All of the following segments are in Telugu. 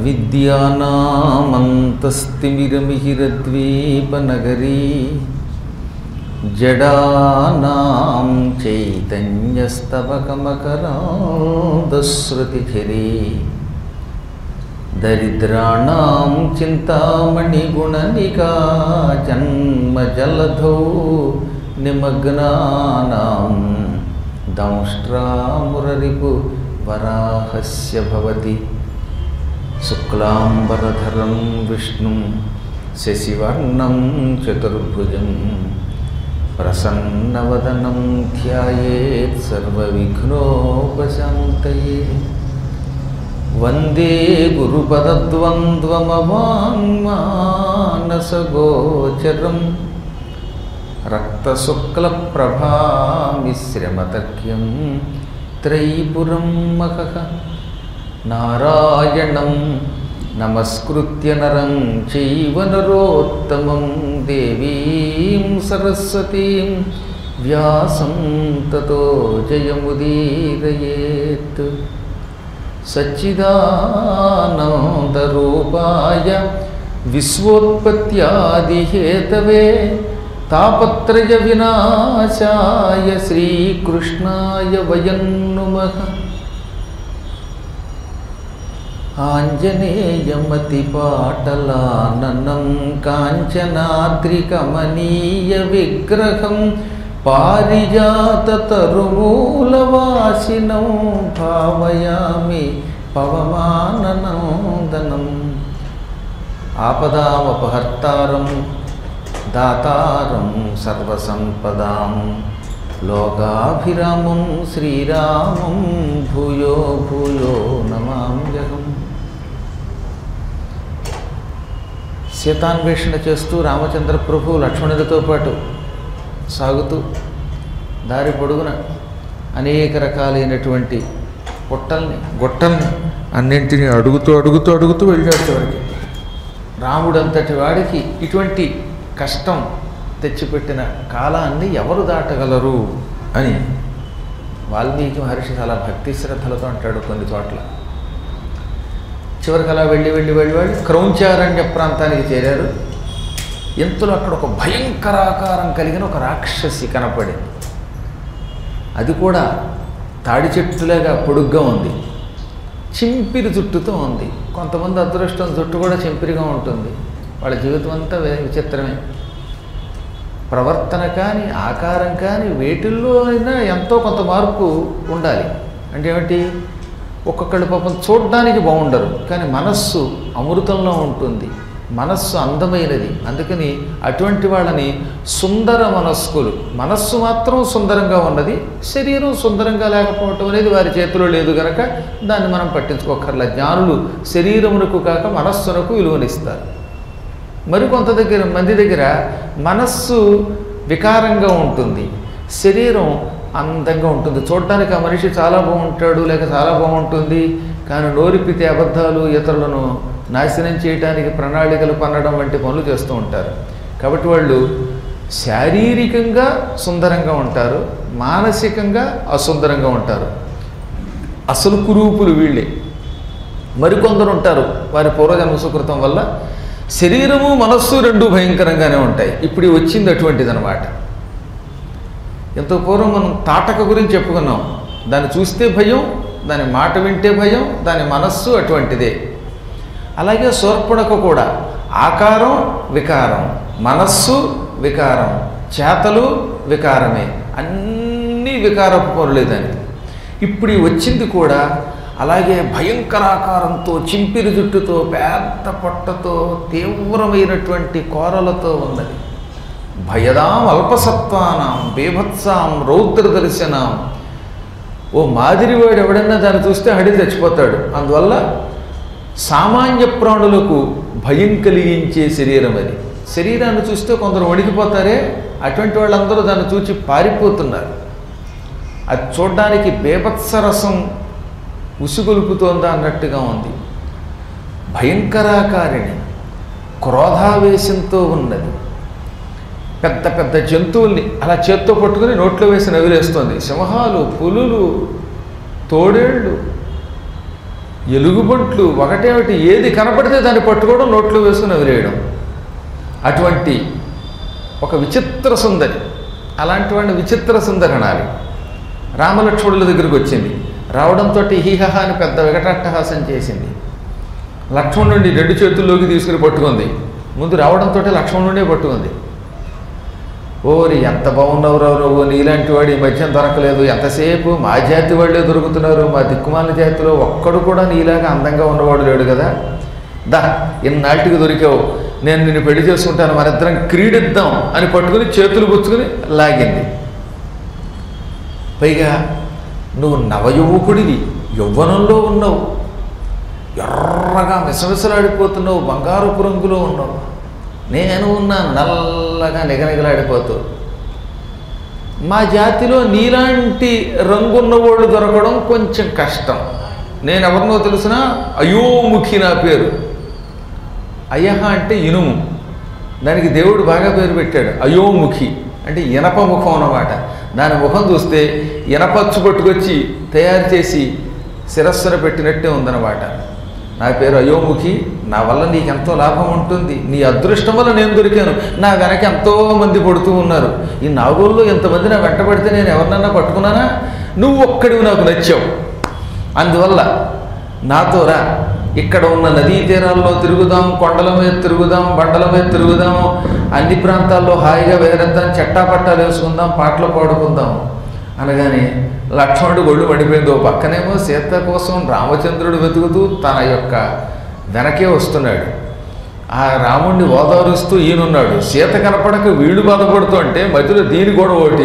అవిద్యానామంతస్తిమిరమిహిరద్వీపనగరీ జడానాం చైతన్యస్తవకమకరాదశ్రుతిఝరీ దరిద్రాణం చింతామణిగుణనికా జన్మజలధౌ నిమగ్నానాం దంష్ట్రామురరిపు వరాహస్య భవతి శుక్లాంబరధరం విష్ణుం శశివర్ణం చతుర్భుజం ప్రసన్నవదనం ధ్యాయేత్ సర్వవిఘ్నోపశాంతయే వందే గురుపదద్వంద్వమవాङ्మానసగోచరం రక్తశుక్లప్రభామిశ్రమతర్క్యం త్రైపురం మహః నారాయణం నమస్కృత్య నరం చైవ నరోత్తమం దేవీం సరస్వతీం వ్యాసం తతో జయముదీరయేత్ సచ్చిదానందరూపాయ విశ్వోత్పత్యాదిహేతవే తాపత్రయ వినాశాయ శ్రీకృష్ణాయ వయం నుమః ఆంజనేయమతిపాటలాననం కాంచనాద్రికమనీయ విగ్రహం పారిజాతతరుమూలవాసినం భావయామి పవమాననందనం ఆపదామపహర్తారం దాతారం సర్వసంపదాం లోకాభిరామం శ్రీరామం భూయో భూయో నమామ్యహం సీతాన్వేషణ చేస్తూ రామచంద్ర ప్రభు లక్ష్మణుడితో పాటు సాగుతూ దారి పొడుగున అనేక రకాలైనటువంటి పుట్టల్ని గొట్టల్ని అన్నింటినీ అడుగుతూ అడుగుతూ అడుగుతూ వెళ్ళాడు చివరికి రాముడంతటి వాడికి ఇటువంటి కష్టం తెచ్చిపెట్టిన కాలాన్ని ఎవరు దాటగలరు అని వాల్మీకి మహర్షి చాలా భక్తి శ్రద్ధలతో అంటాడు కొన్ని చోట్ల చివరికి అలా వెళ్ళి వెళ్ళి వెళ్ళి వెళ్ళి క్రౌంచారణ్య ప్రాంతానికి చేరారు ఇంతలో అక్కడ ఒక భయంకరాకారం కలిగిన ఒక రాక్షసి కనపడింది అది కూడా తాడి చెట్టులాగా పొడుగ్గా ఉంది చింపిరి జుట్టుతో ఉంది కొంతమంది అదృష్టం జుట్టు కూడా చింపిరిగా ఉంటుంది వాళ్ళ జీవితం అంతా వే- విచిత్రమే ప్రవర్తన కానీ ఆకారం కానీ వేటిల్లో అయినా ఎంతో కొంత మార్పు ఉండాలి అంటే ఏమిటి ఒక్కొక్కళ్ళు పాపం చూడడానికి బాగుండరు కానీ మనస్సు అమృతంలో ఉంటుంది మనస్సు అందమైనది అందుకని అటువంటి వాళ్ళని సుందర మనస్కులు మనస్సు మాత్రం సుందరంగా ఉన్నది శరీరం సుందరంగా లేకపోవటం అనేది వారి చేతిలో లేదు గనక దాన్ని మనం పట్టించుకోకర్లా జ్ఞానులు శరీరమునకు కాక మనస్సునకు విలువనిస్తారు మరికొంత దగ్గర మంది దగ్గర మనస్సు వికారంగా ఉంటుంది శరీరం అందంగా ఉంటుంది చూడడానికి ఆ మనిషి చాలా బాగుంటాడు లేక చాలా బాగుంటుంది కానీ నోరిపితే అబద్ధాలు ఇతరులను నాశనం చేయడానికి ప్రణాళికలు పన్నడం వంటి పనులు చేస్తూ ఉంటారు కాబట్టి వాళ్ళు శారీరకంగా సుందరంగా ఉంటారు మానసికంగా అసుందరంగా ఉంటారు అసలు కురూపులు వీళ్ళే మరికొందరు ఉంటారు వారి పూర్వజన్మ సుకృతం వల్ల శరీరము మనస్సు రెండు భయంకరంగానే ఉంటాయి ఇప్పుడు ఈ వచ్చింది అటువంటిది అనమాట ఎంతో పూర్వం మనం తాటక గురించి చెప్పుకున్నాం దాన్ని చూస్తే భయం దాని మాట వింటే భయం దాని మనస్సు అటువంటిదే అలాగే శూర్పణకు కూడా ఆకారం వికారం మనస్సు వికారం చేతలు వికారమే అన్నీ వికారపు పనులే దానికి ఇప్పుడు ఈ వచ్చింది కూడా అలాగే భయంకరాకారంతో చింపిరి జుట్టుతో పెద్ద పొట్టతో తీవ్రమైనటువంటి కోరలతో ఉన్నది భయదాం అల్పసత్వానాం బీభత్సాం రౌద్ర దర్శనాం ఓ మాదిరివాడు ఎవడన్నా దాన్ని చూస్తే హడి చచ్చిపోతాడు అందువల్ల సామాన్య ప్రాణులకు భయం కలిగించే శరీరం అది శరీరాన్ని చూస్తే కొందరు వణికిపోతారే అటువంటి వాళ్ళందరూ దాన్ని చూచి పారిపోతున్నారు అది చూడ్డానికి బేభత్సరసం ఉసుగొలుపుతోందా అన్నట్టుగా ఉంది భయంకరాకారిణి క్రోధావేశంతో ఉన్నది పెద్ద పెద్ద జంతువుల్ని అలా చేత్తో పట్టుకుని నోట్లో వేసి నవిలేస్తుంది సింహాలు పులులు తోడేళ్ళు ఎలుగుబంట్లు ఒకటేమిటి ఏది కనపడితే దాన్ని పట్టుకోవడం నోట్లో వేసుకుని వదిలేయడం అటువంటి ఒక విచిత్ర సుందరి అలాంటి వాడిని విచిత్ర సుందరి అనాలి రామలక్ష్మణుల దగ్గరికి వచ్చింది రావడంతో హీహహ అని పెద్ద వికటాట్టహాసం చేసింది లక్ష్మణుడిని రెండు చేతుల్లోకి తీసుకుని పట్టుకుంది ముందు రావడంతో లక్ష్మణుడే పట్టుకుంది ఓరి ఎంత బాగున్నావు రావు నువ్వు నీలాంటి వాడు ఈ మధ్య దొరకలేదు ఎంతసేపు మా జాతి వాళ్ళే దొరుకుతున్నారు మా దిక్కుమాల జాతిలో ఒక్కడు కూడా నీలాగా అందంగా ఉన్నవాడు లేడు కదా దా ఇన్నాటికి దొరికావు నేను నిన్ను పెళ్లి చేసుకుంటాను మనిద్దరం క్రీడిద్దాం అని పట్టుకుని చేతులు పుచ్చుకుని లాగింది పైగా నువ్వు నవయువకుడివి యవ్వనంలో ఉన్నావు ఎర్రగా మిసమిసలాడిపోతున్నావు బంగారపు రంగులో ఉన్నావు నేను ఉన్నాను నల్లగా నిగనిగలాడిపోతూ మా జాతిలో నీలాంటి రంగున్న వాళ్ళు దొరకడం కొంచెం కష్టం నేను ఎవరినో తెలిసిన అయోముఖి నా పేరు అయ్యహ అంటే ఇనుము దానికి దేవుడు బాగా పేరు పెట్టాడు అయోముఖి అంటే ఇనప ముఖం అన్నమాట దాని ముఖం చూస్తే ఇనపచ్చు పట్టుకొచ్చి తయారు చేసి శిరస్సున పెట్టినట్టే ఉందన్నమాట నా పేరు అయోముఖి నా వల్ల నీకు ఎంతో లాభం ఉంటుంది నీ అదృష్టం వల్ల నేను దొరికాను నా వెనక ఎంతో మంది పడుతూ ఉన్నారు ఈ నాగోళ్ళు ఎంతమంది నా వెంట పడితే నేను ఎవరినన్నా పట్టుకున్నానా నువ్వు ఒక్కడివి నాకు నచ్చావు అందువల్ల నాతో రా ఇక్కడ ఉన్న నదీ తీరాల్లో తిరుగుదాం కొండల మీద తిరుగుదాం బండల మీద తిరుగుదాం అన్ని ప్రాంతాల్లో హాయిగా వేరేద్దాం చట్టాపట్టాలు వేసుకుందాం పాటలు పాడుకుందాం అనగానే లక్ష్మణుడు గొళ్ళు పడిపోయింది ఓ పక్కనేమో సీత కోసం రామచంద్రుడు వెతుకుతూ తన యొక్క వెనకే వస్తున్నాడు ఆ రాముణ్ణి ఓదారుస్తూ ఈయనున్నాడు సీత కనపడక వీళ్ళు బాధపడుతూ అంటే మధ్యలో దీని కూడా ఒకటి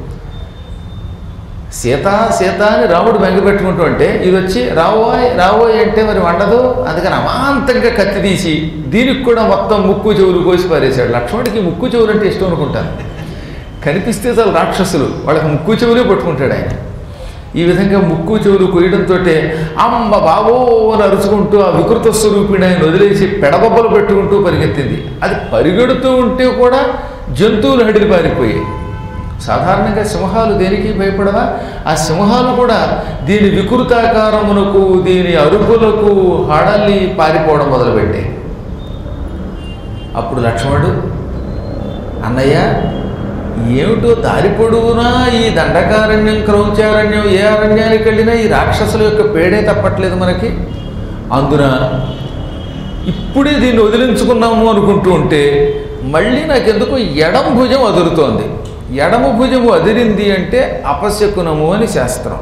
సీత సీత అని రాముడు బెంగపెట్టుకుంటూ అంటే ఇది వచ్చి రావోయ్ రావోయ్ అంటే మరి వండదు అందుకని అమాంతంగా కత్తి తీసి దీనికి కూడా మొత్తం ముక్కు చెవులు కోసి పారేశాడు లక్ష్మణుడికి ముక్కు చెవులు అంటే ఇష్టం అనుకుంటాను కనిపిస్తే చాలు రాక్షసులు వాళ్ళకి ముక్కు చెవులే పట్టుకుంటాడు ఆయన ఈ విధంగా ముక్కు చెవులు కొయ్యడంతో అమ్మ బాబో అని అరుచుకుంటూ ఆ వికృత స్వరూపిణి ఆయన వదిలేసి పెడబొబ్బలు పెట్టుకుంటూ పరిగెత్తింది అది పరిగెడుతూ ఉంటే కూడా జంతువులు హడిలి పారిపోయాయి సాధారణంగా సింహాలు దేనికి భయపడవా ఆ సింహాలు కూడా దీని వికృతాకారమునకు దీని అరుపులకు హడలి పారిపోవడం మొదలుపెట్టాయి అప్పుడు లక్ష్మణుడు అన్నయ్య ఏమిటో దారి పొడవునా ఈ దండకారణ్యం క్రౌచారణ్యం ఏ అరణ్యానికి వెళ్ళినా ఈ రాక్షసుల యొక్క పేడే తప్పట్లేదు మనకి అందున ఇప్పుడే దీన్ని వదిలించుకున్నాము అనుకుంటూ ఉంటే మళ్ళీ నాకెందుకు ఎడం భుజం అదురుతోంది ఎడమ భుజము అదిరింది అంటే అపశకునము అని శాస్త్రం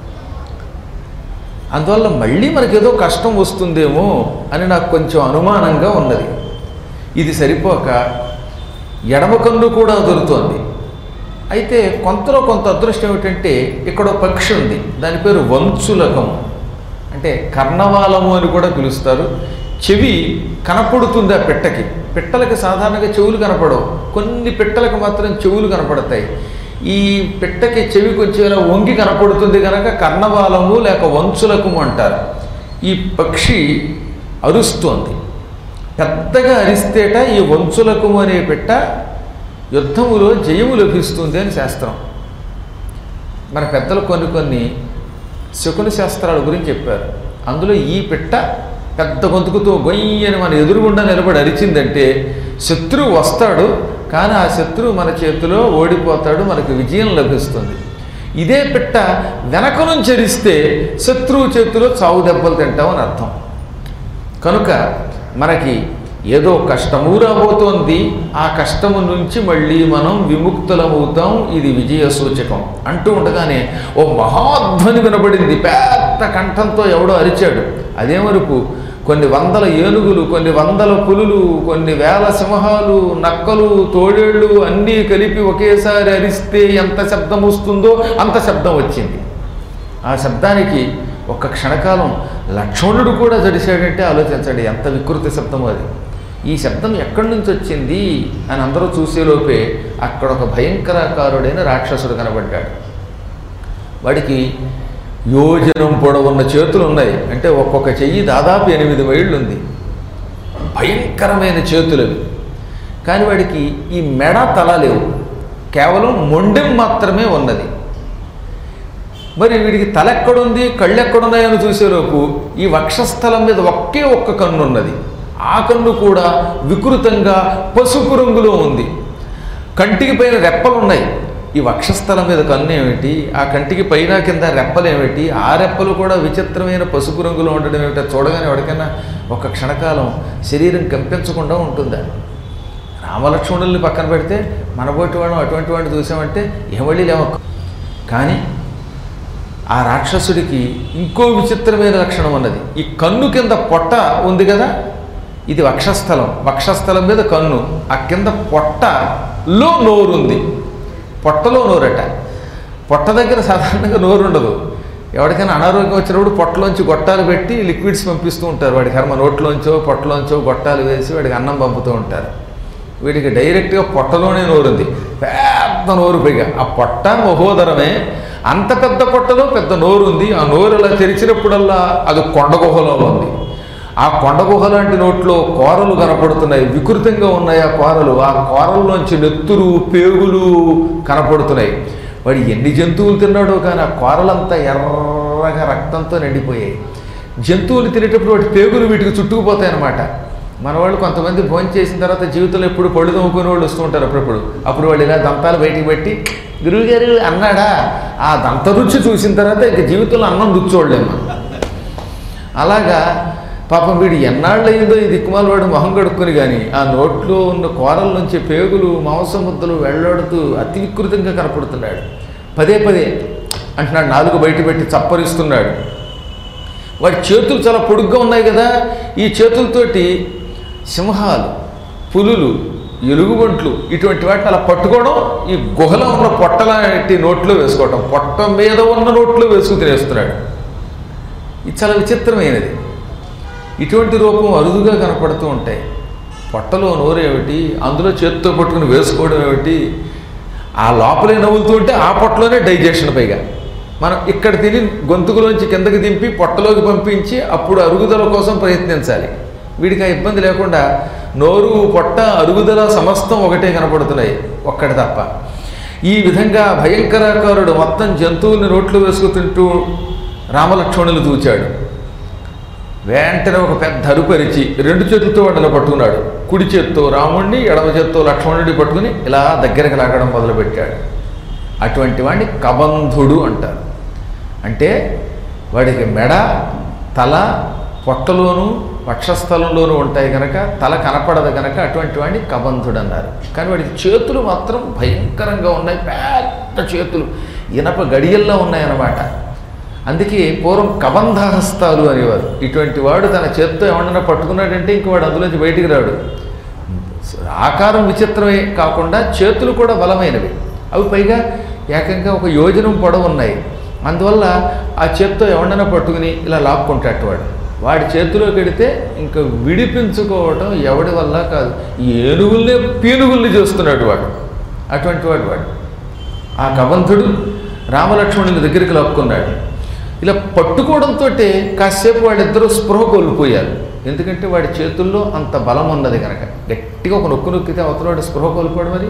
అందువల్ల మళ్ళీ మనకేదో కష్టం వస్తుందేమో అని నాకు కొంచెం అనుమానంగా ఉన్నది ఇది సరిపోక ఎడమ కన్ను కూడా అదురుతోంది అయితే కొంతలో కొంత అదృష్టం ఏమిటంటే ఇక్కడ ఒక పక్షి ఉంది దాని పేరు వంచులకము అంటే కర్ణవాలము అని కూడా పిలుస్తారు చెవి కనపడుతుంది ఆ పిట్టకి పిట్టలకి సాధారణంగా చెవులు కనపడవు కొన్ని పిట్టలకు మాత్రం చెవులు కనపడతాయి ఈ పిట్టకి చెవి కొంచెం ఇలా వంగి కనపడుతుంది కనుక కర్ణవాలము లేక వంచులకము అంటారు ఈ పక్షి అరుస్తోంది పెద్దగా అరిస్తేట ఈ వంచులకము అనే పిట్ట యుద్ధములో జయము లభిస్తుంది అని శాస్త్రం మన పెద్దలు కొన్ని కొన్ని శకుని శాస్త్రాల గురించి చెప్పారు అందులో ఈ పిట్ట పెద్ద గొంతుకుతో గొయ్యని మన ఎదురుగుండా నిలబడి అరిచిందంటే శత్రువు వస్తాడు కానీ ఆ శత్రువు మన చేతిలో ఓడిపోతాడు మనకు విజయం లభిస్తుంది ఇదే పిట్ట వెనక నుంచి అరిస్తే శత్రువు చేతిలో చావు దెబ్బలు తింటామని అర్థం కనుక మనకి ఏదో కష్టము రాబోతోంది ఆ కష్టము నుంచి మళ్ళీ మనం విముక్తులమవుతాం ఇది విజయ సూచకం అంటూ ఉండగానే ఓ మహాధ్వని వినబడింది పెద్ద కంఠంతో ఎవడో అరిచాడు అదే వరకు కొన్ని వందల ఏనుగులు కొన్ని వందల పులులు కొన్ని వేల సింహాలు నక్కలు తోడేళ్ళు అన్నీ కలిపి ఒకేసారి అరిస్తే ఎంత శబ్దం వస్తుందో అంత శబ్దం వచ్చింది ఆ శబ్దానికి ఒక్క క్షణకాలం లక్ష్మణుడు కూడా జడిశాడంటే ఆలోచించండి ఎంత వికృతి శబ్దమో అది ఈ శబ్దం ఎక్కడి నుంచి వచ్చింది అని అందరూ చూసేలోపే అక్కడ ఒక భయంకరాకారుడైన రాక్షసుడు కనబడ్డాడు వాడికి యోజనం పొడవున్న చేతులు ఉన్నాయి అంటే ఒక్కొక్క చెయ్యి దాదాపు ఎనిమిది మైళ్ళు ఉంది భయంకరమైన చేతులు అవి కానీ వాడికి ఈ మెడ తల లేవు కేవలం మొండెం మాత్రమే ఉన్నది మరి వీడికి తల ఎక్కడుంది కళ్ళు ఎక్కడున్నాయని చూసేలోపు ఈ వక్షస్థలం మీద ఒకే ఒక్క కన్ను ఉన్నది ఆ కన్ను కూడా వికృతంగా పసుపు రంగులో ఉంది కంటికి పైన రెప్పలు ఉన్నాయి ఈ వక్షస్థలం మీద కన్ను ఏమిటి ఆ కంటికి పైన కింద రెప్పలు ఏమిటి ఆ రెప్పలు కూడా విచిత్రమైన పసుపు రంగులో ఉండడం ఏమిటో చూడగానే ఎవరికైనా ఒక క్షణకాలం శరీరం కంపించకుండా ఉంటుందా రామలక్ష్మణుల్ని పక్కన పెడితే మనబోటి వాడు అటువంటి వాడిని చూసామంటే ఏమళ్ళీ లేవ కానీ ఆ రాక్షసుడికి ఇంకో విచిత్రమైన లక్షణం ఉన్నది ఈ కన్ను కింద పొట్ట ఉంది కదా ఇది వక్షస్థలం వక్షస్థలం మీద కన్ను ఆ కింద పొట్టలో నోరుంది పొట్టలో నోరట పొట్ట దగ్గర సాధారణంగా నోరు ఉండదు ఎవరికైనా అనారోగ్యం వచ్చినప్పుడు పొట్టలోంచి గొట్టాలు పెట్టి లిక్విడ్స్ పంపిస్తూ ఉంటారు వాడి కర్మ నోట్లోంచో పొట్టలోంచో గొట్టాలు వేసి వాడికి అన్నం పంపుతూ ఉంటారు వీడికి డైరెక్ట్గా పొట్టలోనే నోరుంది పెద్ద నోరు పైగా ఆ పొట్ట మహోదరమే అంత పెద్ద పొట్టలో పెద్ద నోరు ఉంది ఆ నోరు అలా తెరిచినప్పుడల్లా అది కొండ గుహలో ఉంది ఆ కొండ గుహ లాంటి నోట్లో కోరలు కనపడుతున్నాయి వికృతంగా ఉన్నాయి ఆ కోరలు ఆ కోరల్లోంచి నెత్తురు పేగులు కనపడుతున్నాయి వాడు ఎన్ని జంతువులు తిన్నాడో కానీ ఆ కోరలంతా ఎర్రగా రక్తంతో నిండిపోయాయి జంతువులు తినేటప్పుడు వాటి పేగులు వీటికి చుట్టుకుపోతాయి అన్నమాట మన వాళ్ళు కొంతమంది భోజనం చేసిన తర్వాత జీవితంలో ఎప్పుడు పళ్ళు తమ్ముకునే వాళ్ళు వస్తూ ఉంటారు అప్పుడప్పుడు అప్పుడు వాళ్ళు ఇలా దంతాలు బయటికి పెట్టి గురువుగారు అన్నాడా ఆ దంత రుచి చూసిన తర్వాత ఇక జీవితంలో అన్నం రుచి చూడలేము మనం. అలాగా పాపం వీడు ఎన్నాళ్ళు అయిందో ఈ దిక్కుమాల వాడు మొహం కడుక్కొని కానీ ఆ నోట్లో ఉన్న కూరల నుంచి పేగులు మాంసం ముద్దలు వెళ్ళాడుతూ అతి వికృతంగా కనపడుతున్నాడు పదే పదే అంటున్నాడు నాలుగు బయట పెట్టి చప్పరిస్తున్నాడు వాడి చేతులు చాలా పొడుగ్గా ఉన్నాయి కదా ఈ చేతులతోటి సింహాలు పులులు ఎలుగుబంట్లు ఇటువంటి వాటిని అలా పట్టుకోవడం ఈ గుహలో ఉన్న పొట్టలాంటి నోట్లో వేసుకోవడం పొట్ట మీద ఉన్న నోట్లో వేసుకు తినేస్తున్నాడు ఇది చాలా విచిత్రమైనది ఇటువంటి రూపం అరుదుగా కనపడుతూ ఉంటాయి పొట్టలో నోరు ఏమిటి అందులో చేతితో పట్టుకుని వేసుకోవడం ఏమిటి ఆ లోపలే నవ్వులుతూ ఉంటే ఆ పొట్టలోనే డైజెషన్ పైగా మనం ఇక్కడ తిని గొంతుకులోంచి కిందకి దింపి పొట్టలోకి పంపించి అప్పుడు అరుగుదల కోసం ప్రయత్నించాలి వీడికి ఆ ఇబ్బంది లేకుండా నోరు పొట్ట అరుగుదల సమస్తం ఒకటే కనపడుతున్నాయి ఒక్కటి తప్ప ఈ విధంగా భయంకరాకారుడు మొత్తం జంతువుల్ని నోట్లో వేసుకు తింటూ రామలక్ష్మణులు దూచాడు వెంటనే ఒక పెద్ద అరుపరిచి రెండు చేతులతో వాడిని పట్టుకున్నాడు కుడి చేత్తో రాముణ్ణి ఎడమ చేత్తో లక్ష్మణుడి పట్టుకుని ఇలా దగ్గరికి లాగడం మొదలుపెట్టాడు అటువంటి వాడిని కబంధుడు అంటారు అంటే వాడికి మెడ తల పొట్టలోను వక్షస్థలంలోనూ ఉంటాయి కనుక తల కనపడదు కనుక అటువంటి వాడిని కబంధుడు అన్నారు కానీ వాడికి చేతులు మాత్రం భయంకరంగా ఉన్నాయి పెద్ద చేతులు ఇనప గడియల్లో ఉన్నాయన్నమాట అందుకే పూర్వం కబంధహస్తాలు అనేవారు ఇటువంటి వాడు తన చేత్తో ఏమన్నా పట్టుకున్నాడంటే ఇంక వాడు అందులోంచి బయటికి రాడు ఆకారం విచిత్రమే కాకుండా చేతులు కూడా బలమైనవి అవి పైగా ఏకంగా ఒక యోజనం పొడవు ఉన్నాయి అందువల్ల ఆ చేత్తో ఎవడన్నా పట్టుకుని ఇలా లాక్కుంటాడు వాడు వాడి చేతిలో పెడితే ఇంకా విడిపించుకోవటం ఎవడి వల్ల కాదు ఏనుగుల్నే పీనుగుల్ని చేస్తున్నాడు వాడు అటువంటి వాడు వాడు ఆ కబంధుడు రామలక్ష్మణుని దగ్గరికి లాక్కున్నాడు ఇలా పట్టుకోవడంతో కాసేపు వాళ్ళిద్దరూ స్పృహ కోల్పోయారు ఎందుకంటే వాడి చేతుల్లో అంత బలం ఉన్నది కనుక గట్టిగా ఒక నొక్కు నొక్కితే అవతలవాడు స్పృహ కోల్పోడు మరి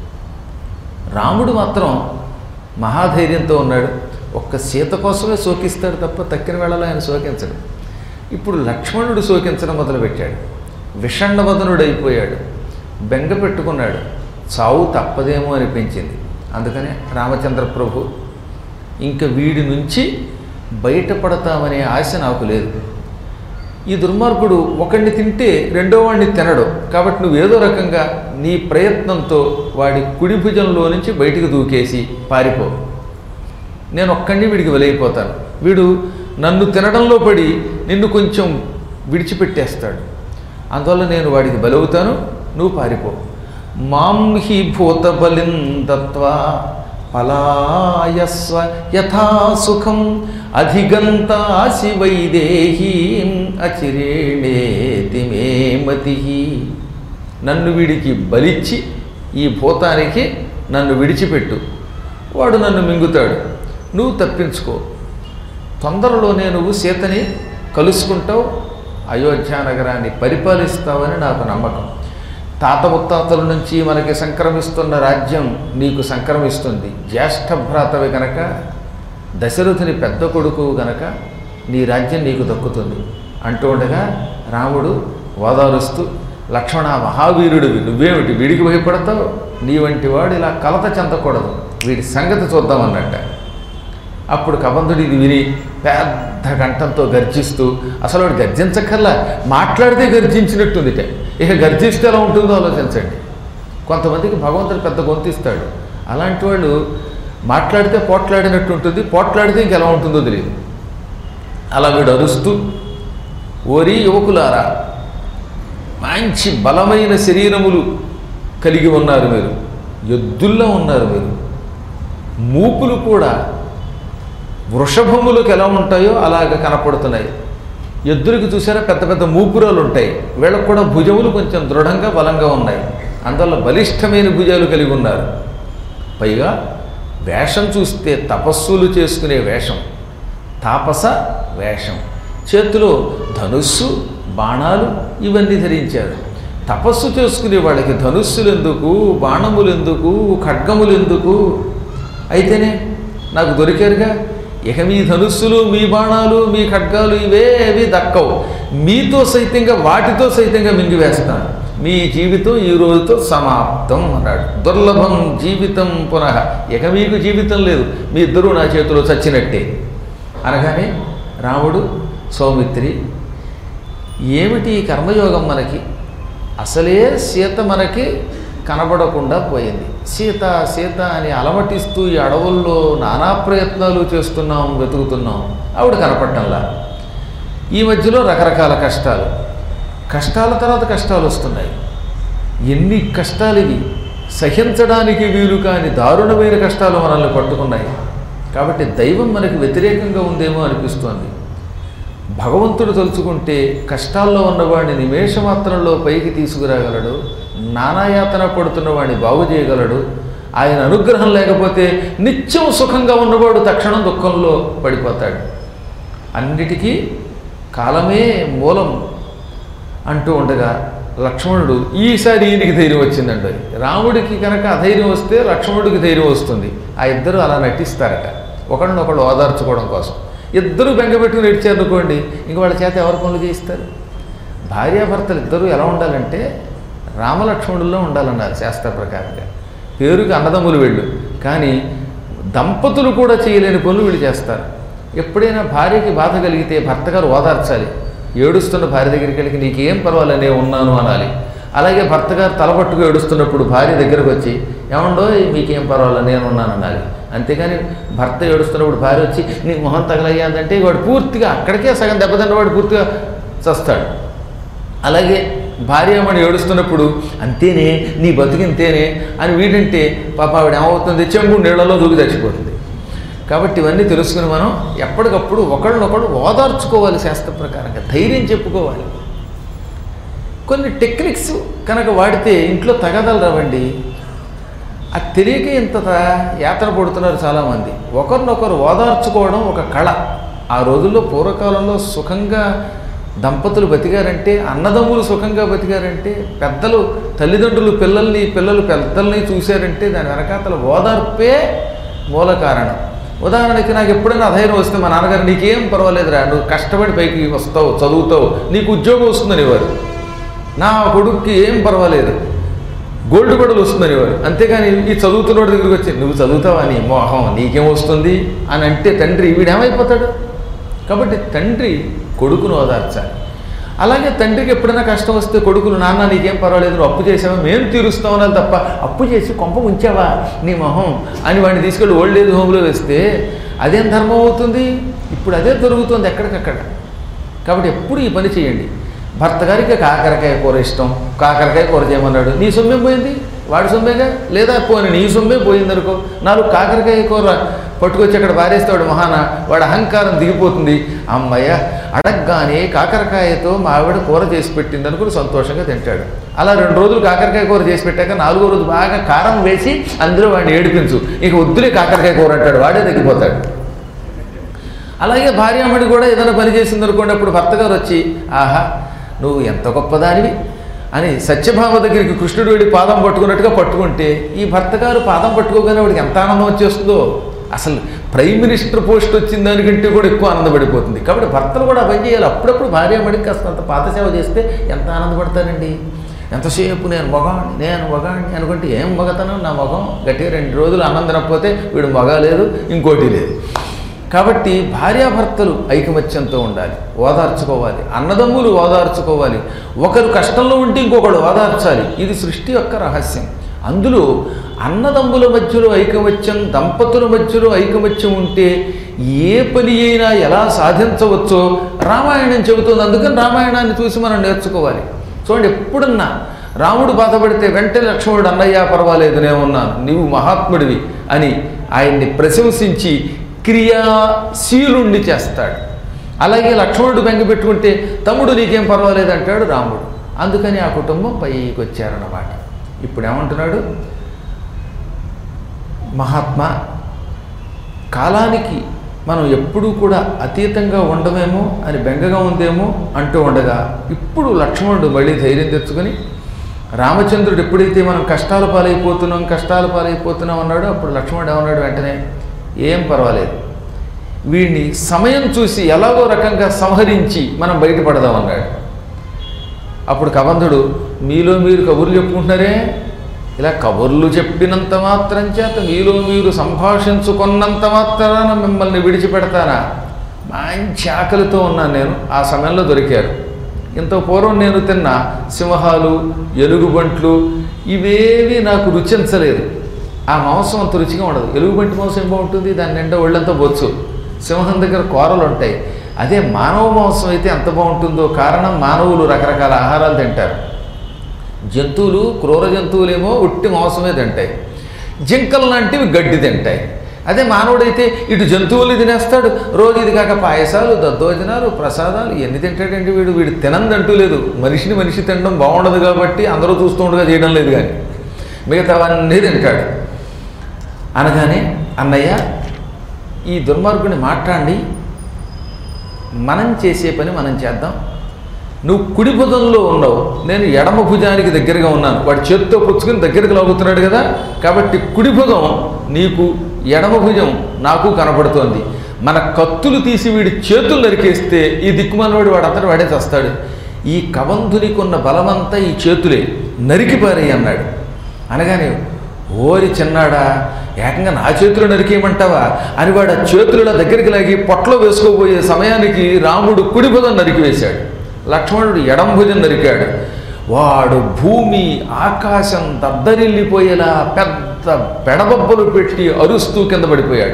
రాముడు మాత్రం మహాధైర్యంతో ఉన్నాడు ఒక్క సీత కోసమే శోకిస్తాడు తప్ప తక్కిన వేళలో ఆయన శోకించడు ఇప్పుడు లక్ష్మణుడు శోకించడం మొదలుపెట్టాడు విషణ్ణవదనుడైపోయాడు బెంగ పెట్టుకున్నాడు చావు తప్పదేమో అనిపించింది అందుకనే రామచంద్ర ప్రభు ఇంక వీడి నుంచి బయటపడతామనే ఆశ నాకు లేదు ఈ దుర్మార్గుడు ఒకడిని తింటే రెండో వాడిని తినడు కాబట్టి నువ్వు ఏదో రకంగా నీ ప్రయత్నంతో వాడి కుడి భుజంలో నుంచి బయటికి దూకేసి పారిపో నేను ఒక్కడిని వీడికి వెలైపోతాను వీడు నన్ను తినడంలో పడి నిన్ను కొంచెం విడిచిపెట్టేస్తాడు అందువల్ల నేను వాడికి బలవుతాను నువ్వు పారిపో మాం హి భూత బలిం దత్వా పలాయస్వ యథా సుఖం అధిగంతాసి వైదేహీం అచిరేణేతి మే మతి నన్ను వీడికి బలిచ్చి ఈ భూతానికి నన్ను విడిచిపెట్టు వాడు నన్ను మింగుతాడు నువ్వు తప్పించుకో తొందరలోనే నువ్వు సీతని కలుసుకుంటావు అయోధ్య నగరాన్ని పరిపాలిస్తావని నాకు నమ్మకం తాత ముత్తాతల నుంచి మనకి సంక్రమిస్తున్న రాజ్యం నీకు సంక్రమిస్తుంది జ్యేష్ఠ భ్రాతవి కనుక దశరథుని పెద్ద కొడుకు గనక నీ రాజ్యం నీకు దక్కుతుంది అంటూ ఉండగా రాముడు ఓదారుస్తూ లక్ష్మణ మహావీరుడివి నువ్వేమిటి వీడికి భయపడతావు నీ వంటి వాడు ఇలా కలత చెందకూడదు వీడి సంగతి చూద్దామన్నట్ట అప్పుడు కబంధుడు ఇది విని పెద్ద కంఠంతో గర్జిస్తూ అసలు వాడు గర్జించక్కర్లా మాట్లాడితే గర్జించినట్టుందిట ఇక గర్జిస్తే ఎలా ఉంటుందో ఆలోచించండి కొంతమందికి భగవంతుడు పెద్ద గొంతిస్తాడు అలాంటి వాళ్ళు మాట్లాడితే పోట్లాడినట్టు ఉంటుంది పోట్లాడితే ఇంకెలా ఉంటుందో తెలియదు అలా వీడు అరుస్తూ ఓరి యువకులారా మంచి బలమైన శరీరములు కలిగి ఉన్నారు మీరు ఎద్దుల్లో ఉన్నారు మీరు మూపులు కూడా వృషభములకు ఎలా ఉంటాయో అలాగ కనపడుతున్నాయి ఎద్దులకి చూసారా పెద్ద పెద్ద మూపురాలు ఉంటాయి వీళ్ళకు కూడా భుజములు కొంచెం దృఢంగా బలంగా ఉన్నాయి అందువల్ల బలిష్టమైన భుజాలు కలిగి ఉన్నారు పైగా వేషం చూస్తే తపస్సులు చేసుకునే వేషం తాపస వేషం చేతిలో ధనుస్సు బాణాలు ఇవన్నీ ధరించారు తపస్సు చేసుకునే వాళ్ళకి ధనుస్సులు ఎందుకు బాణములు ఎందుకు ఖడ్గములు ఎందుకు అయితేనే నాకు దొరికారుగా ఇక మీ ధనుస్సులు మీ బాణాలు మీ ఖడ్గాలు ఇవేవి దక్కవు మీతో సైతంగా వాటితో సైతంగా మింగివేస్తాను మీ జీవితం ఈ రోజుతో సమాప్తం అన్నాడు దుర్లభం జీవితం పునః ఇక మీకు జీవితం లేదు మీ ఇద్దరూ నా చేతిలో చచ్చినట్టే అనగానే రాముడు సౌమిత్రి ఏమిటి ఈ కర్మయోగం మనకి అసలే సీత మనకి కనబడకుండా పోయింది సీత సీత అని అలమటిస్తూ ఈ అడవుల్లో నానా ప్రయత్నాలు చేస్తున్నాం వెతుకుతున్నాం ఆవిడ కనపడటంలా ఈ మధ్యలో రకరకాల కష్టాలు కష్టాల తర్వాత కష్టాలు వస్తున్నాయి ఎన్ని కష్టాలు ఇవి సహించడానికి వీలు కాని దారుణమైన కష్టాలు మనల్ని పట్టుకున్నాయి కాబట్టి దైవం మనకి వ్యతిరేకంగా ఉందేమో అనిపిస్తోంది భగవంతుడు తలుచుకుంటే కష్టాల్లో ఉన్నవాడిని నిమేషమాత్రంలో పైకి తీసుకురాగలడు నానాయాతన పడుతున్న వాడిని బాగు చేయగలడు ఆయన అనుగ్రహం లేకపోతే నిత్యం సుఖంగా ఉన్నవాడు తక్షణం దుఃఖంలో పడిపోతాడు అన్నిటికీ కాలమే మూలం అంటూ ఉండగా లక్ష్మణుడు ఈసారి ఈయనకి ధైర్యం వచ్చిందండి రాముడికి కనుక అధైర్యం వస్తే లక్ష్మణుడికి ధైర్యం వస్తుంది ఆ ఇద్దరు అలా నటిస్తారట ఒకళ్ళనొకళ్ళు ఓదార్చుకోవడం కోసం ఇద్దరు బెంగపెట్టుకుని ఏడ్చారనుకోండి ఇంక వాళ్ళ చేత ఎవరు పనులు చేయిస్తారు భార్యాభర్తలు ఇద్దరూ ఎలా ఉండాలంటే రామలక్ష్మణుల్లో ఉండాలన్నారు శాస్త్ర ప్రకారంగా పేరుకి అన్నదమ్ములు వెళ్ళు కానీ దంపతులు కూడా చేయలేని పనులు వీళ్ళు చేస్తారు ఎప్పుడైనా భార్యకి బాధ కలిగితే భర్త గారు ఓదార్చాలి ఏడుస్తున్న భార్య దగ్గరికి వెళ్ళి నీకేం పర్వాలేదు నేను ఉన్నాను అనాలి అలాగే భర్త గారు తలపట్టుకు ఏడుస్తున్నప్పుడు భార్య దగ్గరకు వచ్చి ఏమండో మీకేం పర్వాలేదు నేను ఉన్నాను అనాలి అంతేగాని భర్త ఏడుస్తున్నప్పుడు భార్య వచ్చి నీ మొహం తగలయ్యాదంటే వాడు పూర్తిగా అక్కడికే సగం దెబ్బతిన్న వాడు పూర్తిగా చస్తాడు అలాగే భార్యమణి ఏడుస్తున్నప్పుడు అంతేనే నీ బతికింతేనే అని వీడంటే పాప ఆవిడ ఏమవుతుంది చెంబు నీళ్లలో దూకి చచ్చిపోతుంది కాబట్టి ఇవన్నీ తెలుసుకుని మనం ఎప్పటికప్పుడు ఒకళ్ళనొకళ్ళు ఓదార్చుకోవాలి శాస్త్ర ప్రకారంగా ధైర్యం చెప్పుకోవాలి కొన్ని టెక్నిక్స్ కనుక వాడితే ఇంట్లో తగదలు రావండి అది తెలియక ఇంత యాత్ర పడుతున్నారు చాలామంది ఒకరినొకరు ఓదార్చుకోవడం ఒక కళ ఆ రోజుల్లో పూర్వకాలంలో సుఖంగా దంపతులు బతికారంటే అన్నదమ్ములు సుఖంగా బతికారంటే పెద్దలు తల్లిదండ్రులు పిల్లల్ని పిల్లలు పెద్దల్ని చూశారంటే దాని వెనకాతల ఓదార్పే మూల కారణం ఉదాహరణకి నాకు ఎప్పుడైనా అధైర్యం వస్తే మా నాన్నగారు నీకేం పర్వాలేదురా నువ్వు కష్టపడి పైకి వస్తావు చదువుతావు నీకు ఉద్యోగం వస్తుందని వారు నా కొడుక్కి ఏం పర్వాలేదు గోల్డ్ మెడల్ వస్తుందని వారు అంతేగాని ఈ చదువుతున్నోడి దగ్గరికి వచ్చి నువ్వు చదువుతావా నీ మోహం నీకేం వస్తుంది అని అంటే తండ్రి వీడేమైపోతాడు కాబట్టి తండ్రి కొడుకును ఓదార్చాలి అలాగే తండ్రికి ఎప్పుడైనా కష్టం వస్తే కొడుకులు నాన్న నీకేం పర్వాలేదు నువ్వు అప్పు చేసావా మేము తీరుస్తామన్నారు తప్ప అప్పు చేసి కొంప ఉంచావా నీ మొహం అని వాడిని తీసుకెళ్ళి ఓల్డ్ ఏజ్ హోమ్లో వేస్తే అదేం ధర్మం అవుతుంది ఇప్పుడు అదే దొరుకుతుంది ఎక్కడికక్కడ కాబట్టి ఎప్పుడు ఈ పని చేయండి భర్త గారికి కాకరకాయ కూర ఇష్టం కాకరకాయ కూర చేయమన్నాడు నీ సొమ్మేం పోయింది వాడి సొమ్మేగా లేదా పోని నీ సొమ్మే పోయిందనుకో నాలుగు కాకరకాయ కూర పట్టుకొచ్చి అక్కడ పారేస్తాడు మహాన వాడి అహంకారం దిగిపోతుంది అమ్మయ్య అడగగానే కాకరకాయతో మా ఆవిడ కూర చేసి పెట్టింది అనుకుని సంతోషంగా తింటాడు అలా రెండు రోజులు కాకరకాయ కూర చేసి పెట్టాక నాలుగో రోజు బాగా కారం వేసి అందులో వాడిని ఏడిపించు ఇక వద్దులే కాకరకాయ కూర అంటాడు వాడే తగ్గిపోతాడు అలాగే భార్యామణి కూడా ఏదైనా పని చేసింది అనుకోండి అప్పుడు భర్త గారు వచ్చి ఆహా నువ్వు ఎంత గొప్పదానివి అని సత్యభామ దగ్గరికి కృష్ణుడు వెళ్ళి పాదం పట్టుకున్నట్టుగా పట్టుకుంటే ఈ భర్త గారు పాదం పట్టుకోగానే వాడికి ఎంత ఆనందం వచ్చేస్తుందో అసలు ప్రైమ్ మినిస్టర్ పోస్ట్ వచ్చిన దానికంటే కూడా ఎక్కువ ఆనందపడిపోతుంది కాబట్టి భర్తలు కూడా పని చేయాలి అప్పుడప్పుడు భార్య మడికి కాస్త అంత పాత సేవ చేస్తే ఎంత ఆనందపడతారండి ఎంతసేపు నేను మగాణ్ణి నేను మగాణ్ణి అనుకుంటే ఏం మగతనం నా మగం గట్టిగా రెండు రోజులు అన్నం తినకపోతే వీడు మగ లేదు ఇంకోటి లేదు కాబట్టి భార్యాభర్తలు ఐకమత్యంతో ఉండాలి ఓదార్చుకోవాలి అన్నదమ్ములు ఓదార్చుకోవాలి ఒకరు కష్టంలో ఉంటే ఇంకొకడు ఓదార్చాలి ఇది సృష్టి యొక్క రహస్యం అందులో అన్నదమ్ముల మధ్యలో ఐకమత్యం దంపతుల మధ్యలో ఐకమత్యం ఉంటే ఏ పని అయినా ఎలా సాధించవచ్చో రామాయణం చెబుతుంది అందుకని రామాయణాన్ని చూసి మనం నేర్చుకోవాలి చూడండి ఎప్పుడన్నా రాముడు బాధపడితే వెంటనే లక్ష్మణుడు అన్నయ్య పర్వాలేదు నేను ఉన్నాను నీవు మహాత్ముడివి అని ఆయన్ని ప్రశంసించి క్రియాశీలుణ్ణి చేస్తాడు అలాగే లక్ష్మణుడు బెంగ పెట్టుకుంటే తమ్ముడు నీకేం పర్వాలేదు అంటాడు రాముడు అందుకని ఆ కుటుంబం పైకి వచ్చారన్నమాట ఇప్పుడు ఏమంటున్నాడు మహాత్మా కాలానికి మనం ఎప్పుడూ కూడా అతీతంగా ఉండమేమో అని బెంగగా ఉందేమో అంటూ ఉండగా ఇప్పుడు లక్ష్మణుడు మళ్ళీ ధైర్యం తెచ్చుకొని రామచంద్రుడు ఎప్పుడైతే మనం కష్టాల పాలైపోతున్నాం కష్టాల పాలైపోతున్నాం అన్నాడో అప్పుడు లక్ష్మణుడు ఏమన్నాడు వెంటనే ఏం పర్వాలేదు వీడిని సమయం చూసి ఎలాగో రకంగా సంహరించి మనం బయటపడదాం అన్నాడు అప్పుడు కబంధుడు మీలో మీరు కబుర్లు చెప్పుకుంటున్నారే ఇలా కబుర్లు చెప్పినంత మాత్రం చేత మీలో మీరు సంభాషించుకున్నంత మాత్రాన మిమ్మల్ని విడిచిపెడతానా మంచి ఆకలితో ఉన్నాను నేను ఆ సమయంలో దొరికారు ఇంత పూర్వం నేను తిన్న సింహాలు ఎలుగుబంట్లు ఇవేవి నాకు రుచించలేదు ఆ మాంసం అంత రుచిగా ఉండదు ఎలుగుబంటి మాంసం ఏం బాగుంటుంది దాని నిండా ఒళ్ళంతా బొచ్చు సింహం దగ్గర కూరలు ఉంటాయి అదే మానవ మాంసం అయితే ఎంత బాగుంటుందో కారణం మానవులు రకరకాల ఆహారాలు తింటారు జంతువులు క్రూర జంతువులేమో ఉట్టి మాంసమే తింటాయి జింకలు లాంటివి గడ్డి తింటాయి అదే మానవుడైతే ఇటు జంతువులు తినేస్తాడు రోజు ఇది కాక పాయసాలు దద్దోజనాలు ప్రసాదాలు ఎన్ని తింటాడండి వీడు వీడు తినందంటూ లేదు మనిషిని మనిషి తినడం బాగుండదు కాబట్టి అందరూ చూస్తూ ఉండగా చేయడం లేదు కానీ మిగతావన్నీ తింటాడు అనగానే అన్నయ్య ఈ దుర్మార్గుని మాట్లాడి మనం చేసే పని మనం చేద్దాం నువ్వు కుడి భుజంలో ఉన్నావు నేను ఎడమ భుజానికి దగ్గరగా ఉన్నాను వాడు చేత్తో పుచ్చుకుని దగ్గరికి లాగుతున్నాడు కదా కాబట్టి కుడి భుజం నీకు ఎడమ భుజం నాకు కనపడుతోంది మన కత్తులు తీసి వీడి చేతులు నరికేస్తే ఈ దిక్కుమాలవాడు వాడు అంతటి వాడే చస్తాడు ఈ కబంధునికి ఉన్న బలమంతా ఈ చేతులే నరికి పారేయి అన్నాడు అనగానే ఓరి చిన్నాడా ఏకంగా నా చేతులు నరికేయమంటావా అని వాడు ఆ చేతుల దగ్గరికి లాగి పొట్టలో వేసుకోబోయే సమయానికి రాముడు కుడి భుజం నరికివేశాడు లక్ష్మణుడు ఎడం భుజం నరికాడు వాడు భూమి ఆకాశం దద్దరిల్లిపోయేలా పెద్ద పెడబొబ్బలు పెట్టి అరుస్తూ కింద పడిపోయాడు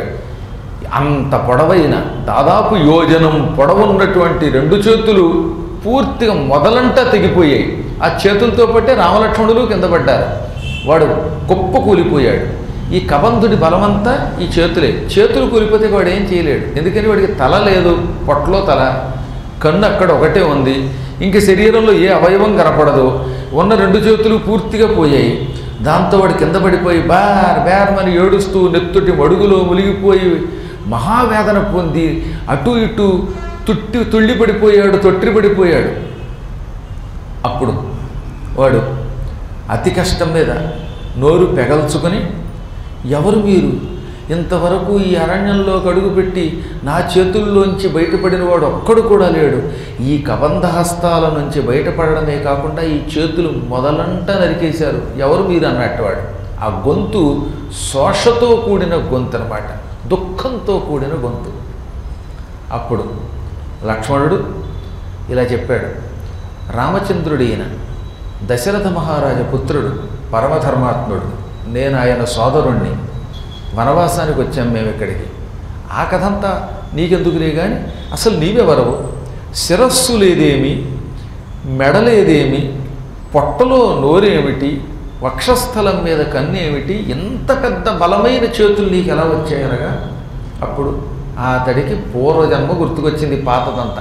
అంత పొడవైన దాదాపు యోజనం పొడవున్నటువంటి రెండు చేతులు పూర్తిగా మొదలంటా తెగిపోయాయి ఆ చేతులతో పట్టే రామలక్ష్మణులు కింద పడ్డారు వాడు కుప్ప కూలిపోయాడు ఈ కబంధుడి బలమంతా ఈ చేతులే చేతులు కూలిపోతే వాడు ఏం చేయలేడు ఎందుకని వాడికి తల లేదు పొట్టలో తల కన్ను అక్కడ ఒకటే ఉంది ఇంక శరీరంలో ఏ అవయవం కనపడదు ఉన్న రెండు చేతులు పూర్తిగా పోయాయి దాంతో వాడు కింద పడిపోయి బార్ బేర్మని ఏడుస్తూ నెత్తుటి మడుగులో మునిగిపోయి మహావేదన పొంది అటు ఇటు తుట్టి తుళ్ళి పడిపోయాడు తొట్టిరి పడిపోయాడు అప్పుడు వాడు అతి కష్టం మీద నోరు పెగల్చుకొని ఎవరు మీరు ఇంతవరకు ఈ అరణ్యంలో అడుగుపెట్టి నా చేతుల్లోంచి బయటపడిన వాడు ఒక్కడు కూడా లేడు ఈ కబంధ హస్తాల నుంచి బయటపడడమే కాకుండా ఈ చేతులు మొదలంట నరికేశారు ఎవరు మీరు అన్నట్టు వాడు ఆ గొంతు శోషతో కూడిన గొంతు అనమాట దుఃఖంతో కూడిన గొంతు అప్పుడు లక్ష్మణుడు ఇలా చెప్పాడు రామచంద్రుడు ఈయన దశరథ మహారాజ పుత్రుడు పరమధర్మాత్ముడు నేను ఆయన సోదరుణ్ణి వనవాసానికి వచ్చాం మేము ఇక్కడికి ఆ కథంతా నీకెందుకులే కానీ అసలు నీవెవరవు శిరస్సు లేదేమి మెడలేదేమి పొట్టలో నోరేమిటి వక్షస్థలం మీద కన్ను ఏమిటి ఎంత పెద్ద బలమైన చేతులు నీకు ఎలా వచ్చాయనగా అప్పుడు ఆ అతడికి పూర్వజన్మ గుర్తుకొచ్చింది పాతదంతా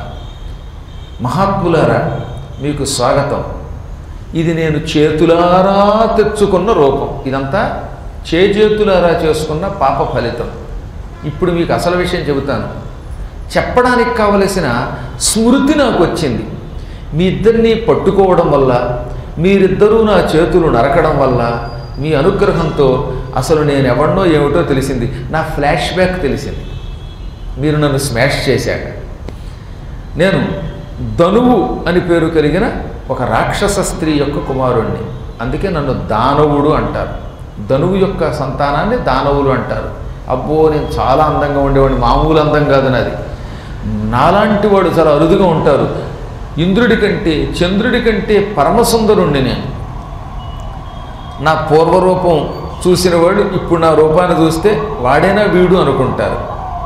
మహాత్ములారా మీకు స్వాగతం ఇది నేను చేతులారా తెచ్చుకున్న రూపం ఇదంతా చేజేతులారా చేసుకున్న పాప ఫలితం ఇప్పుడు మీకు అసలు విషయం చెబుతాను చెప్పడానికి కావలసిన స్మృతి నాకు వచ్చింది మీ ఇద్దరిని పట్టుకోవడం వల్ల మీరిద్దరూ నా చేతులు నరకడం వల్ల మీ అనుగ్రహంతో అసలు నేను ఎవరినో ఏమిటో తెలిసింది నా ఫ్లాష్ బ్యాక్ తెలిసింది మీరు నన్ను స్మాష్ చేశాక నేను ధనువు అని పేరు కలిగిన ఒక రాక్షస స్త్రీ యొక్క కుమారుణ్ణి అందుకే నన్ను దానవుడు అంటారు ధనువు యొక్క సంతానాన్ని దానవులు అంటారు అబ్బో నేను చాలా అందంగా ఉండేవాడిని మామూలు అందం కాదు నాది నాలాంటి వాడు చాలా అరుదుగా ఉంటారు ఇంద్రుడి కంటే చంద్రుడి కంటే పరమసుందరుణ్ణి నేను నా పూర్వరూపం చూసిన వాడు ఇప్పుడు నా రూపాన్ని చూస్తే వాడైనా వీడు అనుకుంటారు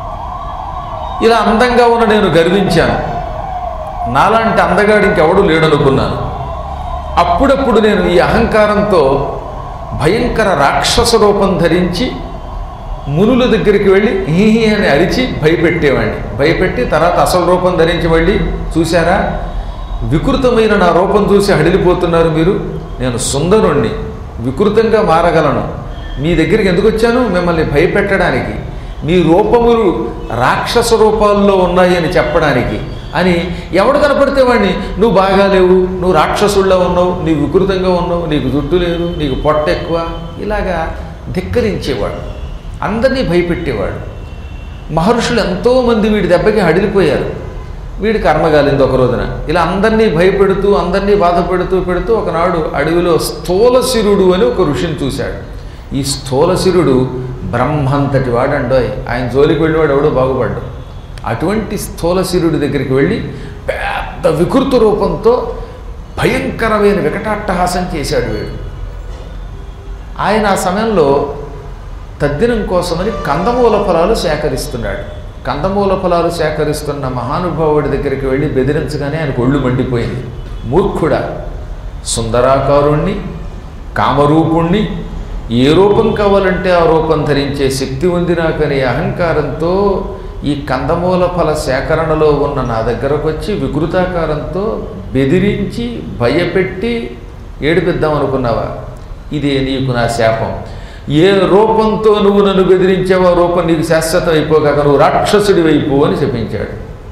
ఇలా అందంగా ఉన్న నేను గర్వించాను నాలాంటి అందగాడు ఇంకెవడు లేడనుకున్నాను అప్పుడప్పుడు నేను ఈ అహంకారంతో భయంకర రాక్షస రూపం ధరించి మునుల దగ్గరికి వెళ్ళి హీహీ అని అరిచి భయపెట్టేవాడిని భయపెట్టి తర్వాత అసలు రూపం ధరించి వెళ్ళి చూశారా వికృతమైన నా రూపం చూసి హడిలిపోతున్నారు మీరు నేను సుందరుణ్ణి వికృతంగా మారగలను మీ దగ్గరికి ఎందుకు వచ్చాను మిమ్మల్ని భయపెట్టడానికి మీ రూపములు రాక్షస రూపాల్లో ఉన్నాయి అని చెప్పడానికి అని ఎవడు కనపడితే వాడిని నువ్వు బాగా లేవు నువ్వు రాక్షసుల్లో ఉన్నావు నీవు వికృతంగా ఉన్నావు నీకు జుట్టు లేదు నీకు పొట్ట ఎక్కువ ఇలాగా ధిక్కరించేవాడు అందరినీ భయపెట్టేవాడు మహర్షులు ఎంతోమంది వీడి దెబ్బకి హడిలిపోయారు వీడి కర్మగాలింది ఒక రోజున ఇలా అందరినీ భయపెడుతూ అందరినీ బాధ పెడుతూ పెడుతూ ఒకనాడు అడవిలో స్థూలశిరుడు అని ఒక ఋషిని చూశాడు ఈ స్థూలశిరుడు బ్రహ్మంతటి వాడండోయ్ ఆయన జోలికి వెళ్ళివాడు ఎవడో బాగుపడ్డు అటువంటి స్థూలశిరుడి దగ్గరికి వెళ్ళి పెద్ద వికృత రూపంతో భయంకరమైన వికటాట్టహాసం చేశాడు వీడు ఆయన ఆ సమయంలో తద్దినం కోసమని కందమూల ఫలాలు సేకరిస్తున్నాడు కందమూల ఫలాలు సేకరిస్తున్న మహానుభావుడి దగ్గరికి వెళ్ళి బెదిరించగానే ఆయనకు ఒళ్ళు మండిపోయింది మూర్ఖుడా సుందరాకారుణ్ణి కామరూపుణ్ణి ఏ రూపం కావాలంటే ఆ రూపం ధరించే శక్తి ఉంది నాకనే అహంకారంతో ఈ కందమూల ఫల సేకరణలో ఉన్న నా దగ్గరకు వచ్చి వికృతాకారంతో బెదిరించి భయపెట్టి ఏడిపిద్దాం అనుకున్నావా ఇదే నీకు నా శాపం ఏ రూపంతో నువ్వు నన్ను బెదిరించావో ఆ రూపం నీకు శాశ్వతం అయిపోగాక నువ్వు రాక్షసుడి వైపు అని చెప్పించాడు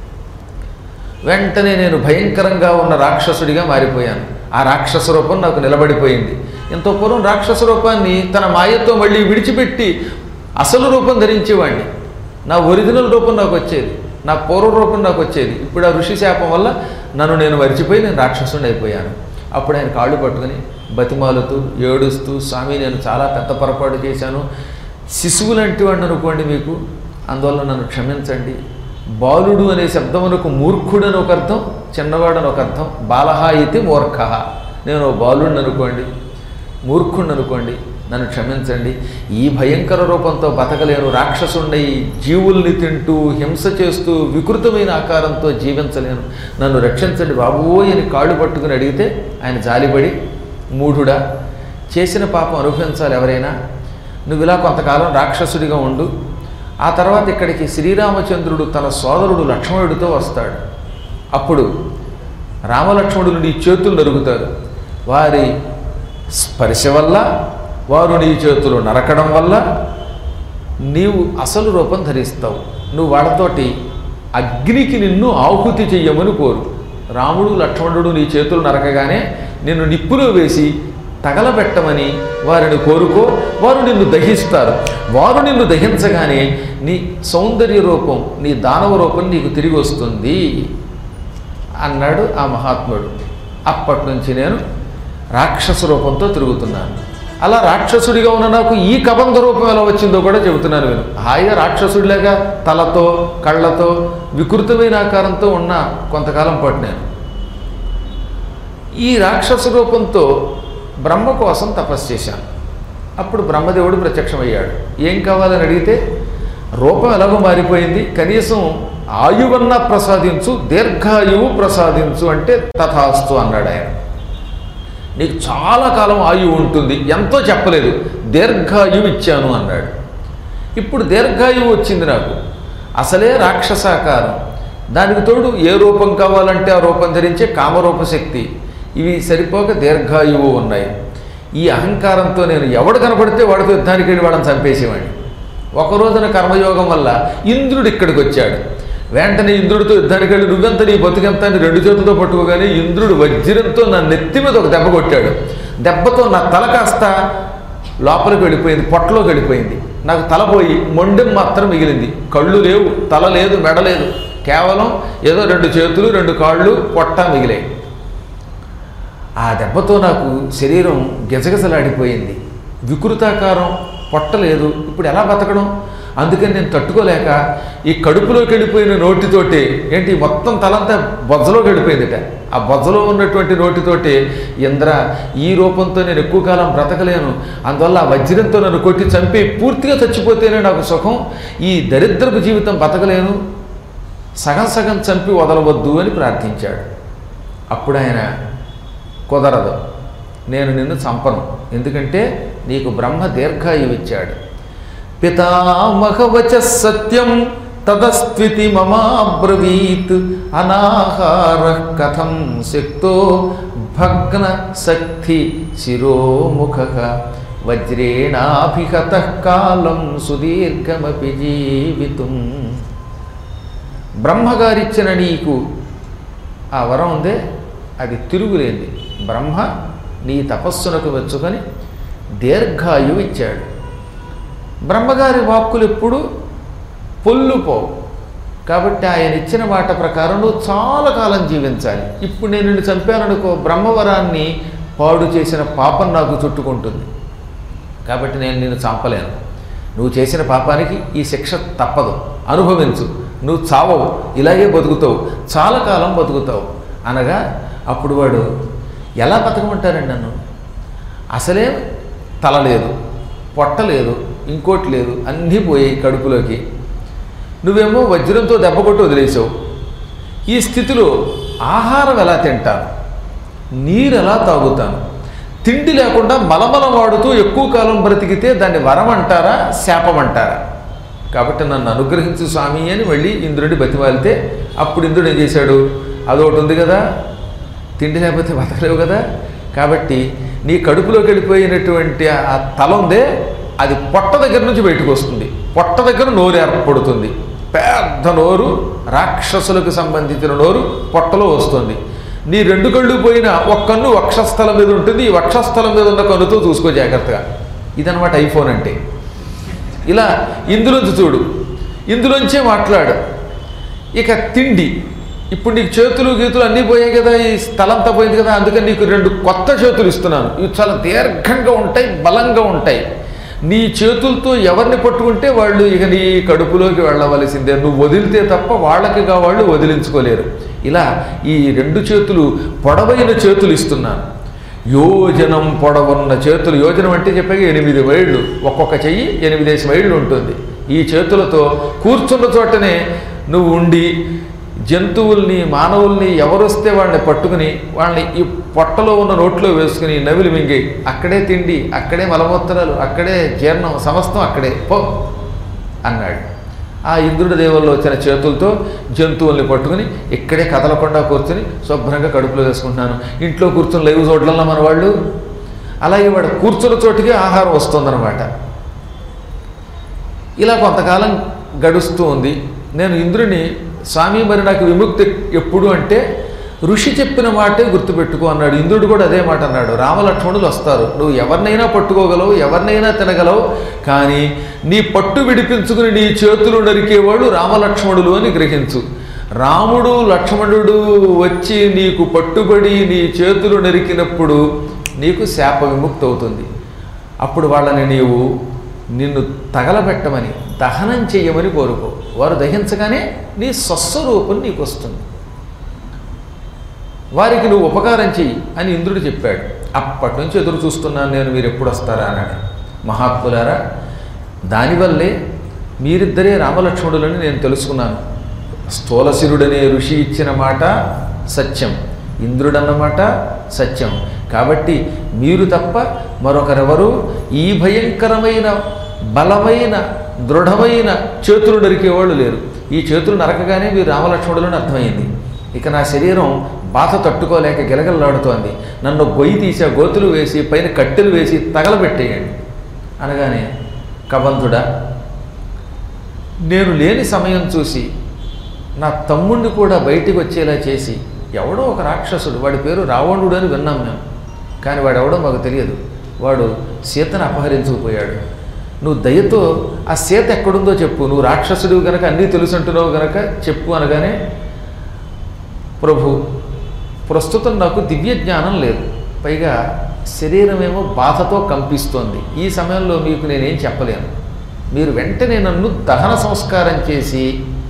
వెంటనే నేను భయంకరంగా ఉన్న రాక్షసుడిగా మారిపోయాను ఆ రాక్షస రూపం నాకు నిలబడిపోయింది ఎంతో పూర్వం రాక్షస రూపాన్ని తన మాయతో మళ్ళీ విడిచిపెట్టి అసలు రూపం ధరించేవాడిని నా ఒరిజినల్ రూపం నాకు వచ్చేది నా పూర్వ రూపం నాకు వచ్చేది ఇప్పుడు ఆ ఋషి శాపం వల్ల నన్ను నేను మరిచిపోయి నేను రాక్షసుని అయిపోయాను అప్పుడు ఆయన కాళ్ళు పట్టుకుని బతిమాలుతూ ఏడుస్తూ స్వామి నేను చాలా పెద్ద పొరపాటు చేశాను శిశువు లాంటి వాడిని అనుకోండి మీకు అందువల్ల నన్ను క్షమించండి బాలుడు అనే శబ్దమునకు మూర్ఖుడు అని ఒక అర్థం చిన్నవాడు ఒక అర్థం బాలహ ఇది మూర్ఖ నేను బాలుడిని అనుకోండి మూర్ఖుడిని అనుకోండి నన్ను క్షమించండి ఈ భయంకర రూపంతో బతకలేను రాక్షసుండై జీవుల్ని తింటూ హింస చేస్తూ వికృతమైన ఆకారంతో జీవించలేను నన్ను రక్షించండి బాబోయ్ అని కాళ్ళు పట్టుకుని అడిగితే ఆయన జాలిపడి మూఢుడా చేసిన పాపం అనుభవించాలి ఎవరైనా నువ్వు ఇలా కొంతకాలం రాక్షసుడిగా ఉండు ఆ తర్వాత ఇక్కడికి శ్రీరామచంద్రుడు తన సోదరుడు లక్ష్మణుడితో వస్తాడు అప్పుడు రామలక్ష్మణుడు నీ చేతులు నరుగుతారు వారి స్పర్శ వల్ల వారు నీ చేతులు నరకడం వల్ల నీవు అసలు రూపం ధరిస్తావు నువ్వు వాళ్ళతోటి అగ్నికి నిన్ను ఆహుతి చెయ్యమని కోరు రాముడు లక్ష్మణుడు నీ చేతులు నరకగానే నిన్ను నిప్పులో వేసి తగలబెట్టమని వారిని కోరుకో వారు నిన్ను దహిస్తారు వారు నిన్ను దహించగానే నీ సౌందర్య రూపం నీ దానవ రూపం నీకు తిరిగి వస్తుంది అన్నాడు ఆ మహాత్ముడు అప్పటి నుంచి నేను రాక్షస రూపంతో తిరుగుతున్నాను అలా రాక్షసుడిగా ఉన్న నాకు ఈ కబంధ రూపం ఎలా వచ్చిందో కూడా చెబుతున్నాను నేను హాయిగా రాక్షసుడిలాగా తలతో కళ్ళతో వికృతమైన ఆకారంతో ఉన్న కొంతకాలం పాటు నేను ఈ రాక్షస రూపంతో బ్రహ్మ కోసం తపస్సు చేశాను అప్పుడు బ్రహ్మదేవుడు ప్రత్యక్షమయ్యాడు ఏం కావాలని అడిగితే రూపం ఎలాగో మారిపోయింది కనీసం ఆయువన్న ప్రసాదించు దీర్ఘాయువు ప్రసాదించు అంటే తథాస్తు అన్నాడు ఆయన నీకు చాలా కాలం ఆయువు ఉంటుంది ఎంతో చెప్పలేదు దీర్ఘాయువు ఇచ్చాను అన్నాడు ఇప్పుడు దీర్ఘాయువు వచ్చింది నాకు అసలే రాక్షసాకారం దానికి తోడు ఏ రూపం కావాలంటే ఆ రూపం ధరించే కామరూప శక్తి ఇవి సరిపోక దీర్ఘాయువు ఉన్నాయి ఈ అహంకారంతో నేను ఎవడు కనపడితే వాడితో యుద్ధానికి వెళ్ళి వాళ్ళని చంపేసేవాడిని ఒక రోజున కర్మయోగం వల్ల ఇంద్రుడు ఇక్కడికి వచ్చాడు వెంటనే ఇంద్రుడితో యుద్ధానికి వెళ్ళి నువ్వెంత నీ బతుకెంత అని రెండు చేతులతో పట్టుకోగానే ఇంద్రుడు వజ్రంతో నా నెత్తి మీద ఒక దెబ్బ కొట్టాడు దెబ్బతో నా తల కాస్త లోపలికి వెళ్ళిపోయింది పొట్టలోకి వెళ్ళిపోయింది నాకు తల పోయి మొండెం మాత్రం మిగిలింది కళ్ళు లేవు తల లేదు మెడ లేదు కేవలం ఏదో రెండు చేతులు రెండు కాళ్ళు పొట్ట మిగిలాయి ఆ దెబ్బతో నాకు శరీరం గిజగిజలాడిపోయింది వికృతాకారం పొట్టలేదు ఇప్పుడు ఎలా బతకడం అందుకని నేను తట్టుకోలేక ఈ కడుపులోకి వెళ్ళిపోయిన నోటితోటి ఏంటి మొత్తం తలంతా బొజ్జలోకి వెళ్ళిపోయిందిట ఆ బొజ్జలో ఉన్నటువంటి నోటితోటి ఇంద్ర ఈ రూపంతో నేను ఎక్కువ కాలం బ్రతకలేను అందువల్ల ఆ వజ్రంతో నన్ను కొట్టి చంపి పూర్తిగా చచ్చిపోతేనే నాకు సుఖం ఈ దరిద్రపు జీవితం బతకలేను సగం సగం చంపి వదలవద్దు అని ప్రార్థించాడు అప్పుడు ఆయన కుదరదు నేను నిన్ను చంపను ఎందుకంటే నీకు బ్రహ్మ దీర్ఘాయువు ఇచ్చాడు పితామహవచ సత్యం తదస్త్వితి మమాబ్రవీత్ అనాహార కథం శక్తో భగ్న శక్తి శిరోముఖ వజ్రేణాభిహత కాలం సుదీర్ఘమపి జీవితం బ్రహ్మగారిచ్చిన నీకు ఆ వరం ఉందే అది తిరుగులేంది బ్రహ్మ నీ తపస్సునకు మెచ్చుకొని దీర్ఘాయువు ఇచ్చాడు బ్రహ్మగారి వాక్కులు ఎప్పుడు పొల్లుపోవు కాబట్టి ఆయన ఇచ్చిన మాట ప్రకారం నువ్వు చాలా కాలం జీవించాలి ఇప్పుడు నేను నిన్ను చంపాననుకో బ్రహ్మవరాన్ని పాడు చేసిన పాపం నాకు చుట్టుకుంటుంది కాబట్టి నేను నిన్ను చంపలేను నువ్వు చేసిన పాపానికి ఈ శిక్ష తప్పదు అనుభవించు నువ్వు చావవు ఇలాగే బతుకుతావు చాలా కాలం బతుకుతావు అనగా అప్పుడు వాడు ఎలా బతకమంటారండి నన్ను అసలే తల లేదు పొట్ట లేదు ఇంకోటి లేదు అన్నీ పోయాయి కడుపులోకి నువ్వేమో వజ్రంతో దెబ్బ కొట్టి వదిలేసావు ఈ స్థితిలో ఆహారం ఎలా తింటాను నీరు ఎలా తాగుతాను తిండి లేకుండా మలమల వాడుతూ ఎక్కువ కాలం బ్రతికితే దాన్ని వరం అంటారా శాపం అంటారా కాబట్టి నన్ను అనుగ్రహించు స్వామి అని వెళ్ళి ఇంద్రుడి బతిమాలితే అప్పుడు ఇంద్రుడు ఏం చేశాడు అదొకటి ఉంది కదా తిండి లేకపోతే బతకలేవు కదా కాబట్టి నీ కడుపులోకి వెళ్ళిపోయినటువంటి ఆ తల ఉందే అది పొట్ట దగ్గర నుంచి బయటకు వస్తుంది పొట్ట దగ్గర నోరు ఏర్పడుతుంది పెద్ద నోరు రాక్షసులకు సంబంధించిన నోరు పొట్టలో వస్తుంది నీ రెండు కళ్ళు పోయిన ఒక కన్ను వక్షస్థలం మీద ఉంటుంది ఈ వక్షస్థలం మీద ఉన్న కన్నుతో చూసుకో జాగ్రత్తగా ఇదనమాట ఐఫోన్ అంటే ఇలా ఇందులోంచి చూడు ఇందులోంచే మాట్లాడు ఇక తిండి ఇప్పుడు నీకు చేతులు గీతులు అన్నీ పోయాయి కదా ఈ స్థలంతా పోయింది కదా అందుకని నీకు రెండు కొత్త చేతులు ఇస్తున్నాను ఇవి చాలా దీర్ఘంగా ఉంటాయి బలంగా ఉంటాయి నీ చేతులతో ఎవరిని పట్టుకుంటే వాళ్ళు ఇక నీ కడుపులోకి వెళ్ళవలసిందే నువ్వు వదిలితే తప్ప వాళ్ళకిగా వాళ్ళు వదిలించుకోలేరు ఇలా ఈ రెండు చేతులు పొడవైన చేతులు ఇస్తున్నాను యోజనం పొడవున్న చేతులు యోజనం అంటే చెప్పాక ఎనిమిది మైళ్ళు ఒక్కొక్క చెయ్యి ఎనిమిదేసి మైళ్ళు ఉంటుంది ఈ చేతులతో కూర్చున్న చోటనే నువ్వు ఉండి జంతువుల్ని మానవుల్ని ఎవరొస్తే వాళ్ళని పట్టుకుని వాళ్ళని ఈ పొట్టలో ఉన్న నోట్లో వేసుకుని నవిలి మింగి అక్కడే తిండి అక్కడే మలమూత్రాలు అక్కడే జీర్ణం సమస్తం అక్కడే పో అన్నాడు ఆ ఇంద్రుడి దేవుల్లో వచ్చిన చేతులతో జంతువుల్ని పట్టుకుని ఇక్కడే కదలకుండా కూర్చొని శుభ్రంగా కడుపులో వేసుకుంటున్నాను ఇంట్లో కూర్చొని లైవ్ చూడడంలో మన వాళ్ళు అలాగే వాడు కూర్చున్న చోటికి ఆహారం వస్తుందన్నమాట ఇలా కొంతకాలం గడుస్తూ ఉంది నేను ఇంద్రుని స్వామి మరి నాకు విముక్తి ఎప్పుడు అంటే ఋషి చెప్పిన మాటే గుర్తుపెట్టుకో అన్నాడు ఇంద్రుడు కూడా అదే మాట అన్నాడు రామలక్ష్మణులు వస్తారు నువ్వు ఎవరినైనా పట్టుకోగలవు ఎవరినైనా తినగలవు కానీ నీ పట్టు విడిపించుకుని నీ చేతులు నరికేవాడు రామలక్ష్మణులు అని గ్రహించు రాముడు లక్ష్మణుడు వచ్చి నీకు పట్టుబడి నీ చేతులు నరికినప్పుడు నీకు శాప విముక్తి అవుతుంది అప్పుడు వాళ్ళని నీవు నిన్ను తగలబెట్టమని దహనం చెయ్యమని కోరుకో వారు దహించగానే నీ స్వస్వరూపం నీకు వస్తుంది వారికి నువ్వు ఉపకారం చెయ్యి అని ఇంద్రుడు చెప్పాడు అప్పటి నుంచి ఎదురు చూస్తున్నాను నేను మీరు ఎప్పుడు వస్తారా అన్నాడు మహాత్ములారా దానివల్లే మీరిద్దరే రామలక్ష్మణులని నేను తెలుసుకున్నాను స్థూలశిరుడనే ఋషి ఇచ్చిన మాట సత్యం ఇంద్రుడన్నమాట సత్యం కాబట్టి మీరు తప్ప మరొకరెవరు ఈ భయంకరమైన బలమైన దృఢమైన చేతులు నరికేవాళ్ళు లేరు ఈ చేతులు నరకగానే మీరు రామలక్ష్మణులని అర్థమైంది ఇక నా శరీరం బాధ తట్టుకోలేక గిలగలలాడుతోంది నన్ను గొయ్యి తీసి ఆ గోతులు వేసి పైన కట్టెలు వేసి తగలబెట్టేయండి అనగానే కబంధుడా నేను లేని సమయం చూసి నా తమ్ముణ్ణి కూడా బయటికి వచ్చేలా చేసి ఎవడో ఒక రాక్షసుడు వాడి పేరు రావణుడు అని విన్నాం మేము కానీ వాడు ఎవడో మాకు తెలియదు వాడు సీతను అపహరించుకుపోయాడు నువ్వు దయతో ఆ సీత ఎక్కడుందో చెప్పు నువ్వు రాక్షసుడు గనక అన్నీ తెలుసు అంటున్నావు గనక చెప్పు అనగానే ప్రభు ప్రస్తుతం నాకు దివ్య జ్ఞానం లేదు పైగా శరీరమేమో బాధతో కంపిస్తోంది ఈ సమయంలో మీకు నేనేం చెప్పలేను మీరు వెంటనే నన్ను దహన సంస్కారం చేసి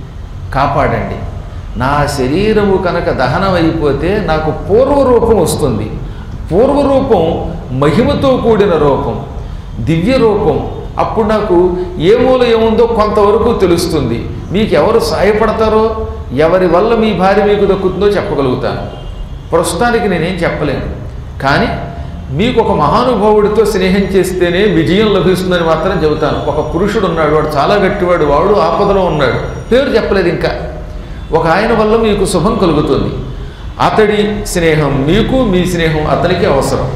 కాపాడండి నా శరీరము కనుక దహనం అయిపోతే నాకు పూర్వరూపం వస్తుంది పూర్వరూపం మహిమతో కూడిన రూపం దివ్య రూపం అప్పుడు నాకు ఏ మూల ఏముందో కొంతవరకు తెలుస్తుంది మీకు ఎవరు సాయపడతారో ఎవరి వల్ల మీ భార్య మీకు దక్కుతుందో చెప్పగలుగుతాను ప్రస్తుతానికి నేనేం చెప్పలేను కానీ మీకు ఒక మహానుభావుడితో స్నేహం చేస్తేనే విజయం లభిస్తుందని మాత్రం చెబుతాను ఒక పురుషుడు ఉన్నాడు వాడు చాలా గట్టివాడు వాడు ఆపదలో ఉన్నాడు పేరు చెప్పలేదు ఇంకా ఒక ఆయన వల్ల మీకు శుభం కలుగుతుంది అతడి స్నేహం మీకు మీ స్నేహం అతనికి అవసరం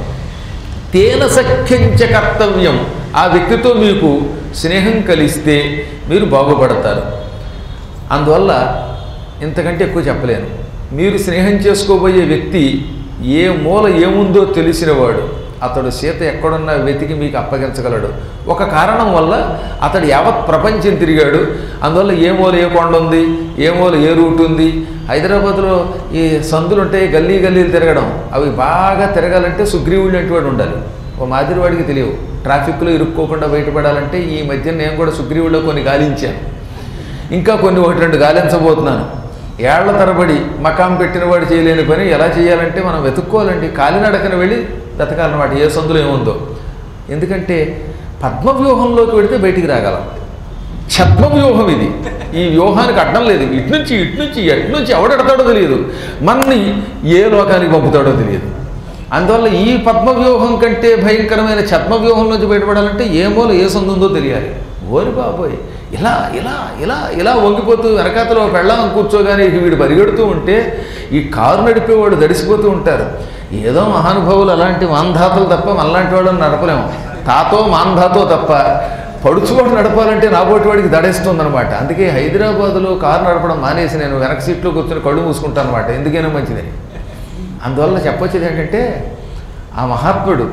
తేన సఖ్యంచ కర్తవ్యం ఆ వ్యక్తితో మీకు స్నేహం కలిస్తే మీరు బాగుపడతారు అందువల్ల ఇంతకంటే ఎక్కువ చెప్పలేను మీరు స్నేహం చేసుకోబోయే వ్యక్తి ఏ మూల ఏముందో తెలిసినవాడు అతడు సీత ఎక్కడున్నా వెతికి మీకు అప్పగించగలడు ఒక కారణం వల్ల అతడు యావత్ ప్రపంచం తిరిగాడు అందువల్ల ఏ మూల ఏ కొండ ఉంది ఏ మూల ఏ రూట్ ఉంది హైదరాబాద్లో ఈ సందులు ఉంటాయి గల్లీ గల్లీలు తిరగడం అవి బాగా తిరగాలంటే సుగ్రీవుడు లాంటి వాడు ఉండాలి ఓ మాదిరి వాడికి తెలియవు ట్రాఫిక్లో ఇరుక్కోకుండా బయటపడాలంటే ఈ మధ్య నేను కూడా సుగ్రీవుల్లో కొన్ని గాలించాను ఇంకా కొన్ని ఒకటి రెండు గాలించబోతున్నాను ఏళ్ల తరబడి మకాం పెట్టిన వాడు చేయలేని పని ఎలా చేయాలంటే మనం వెతుక్కోవాలండి కాలినడకన వెళ్ళి వెతకాలన్నమాట ఏ సందులో ఏముందో ఎందుకంటే పద్మవ్యూహంలోకి వెడితే బయటికి రాగలం ఛద్మవ్యూహం ఇది ఈ వ్యూహానికి అడ్డం లేదు ఇటు నుంచి ఇటు నుంచి ఎటు నుంచి ఎవడెడతాడో తెలియదు మనని ఏ లోకానికి పంపుతాడో తెలియదు అందువల్ల ఈ పద్మవ్యూహం కంటే భయంకరమైన ఛద్మవ్యూహం నుంచి బయటపడాలంటే ఏ మూల ఏ సందు ఉందో తెలియాలి ఓరి బాబోయ్ ఇలా ఇలా ఇలా ఇలా వంగిపోతూ వెనకాతలో పెళ్ళాం కూర్చోగానే ఇక వీడు పరిగెడుతూ ఉంటే ఈ కారు నడిపేవాడు దడిసిపోతూ ఉంటారు ఏదో మహానుభావులు అలాంటి మాంధాతలు తప్ప మనలాంటి వాళ్ళని నడపలేము తాతో మాంధాతో తప్ప పడుచుకోటి నడపాలంటే నాబోటి వాడికి దడేస్తుందనమాట అందుకే హైదరాబాదులో కారు నడపడం మానేసి నేను వెనక సీట్లో కూర్చొని కళ్ళు మూసుకుంటాను అనమాట ఎందుకైనా మంచిదని అందువల్ల చెప్పొచ్చేది ఏంటంటే ఆ మహాత్ముడు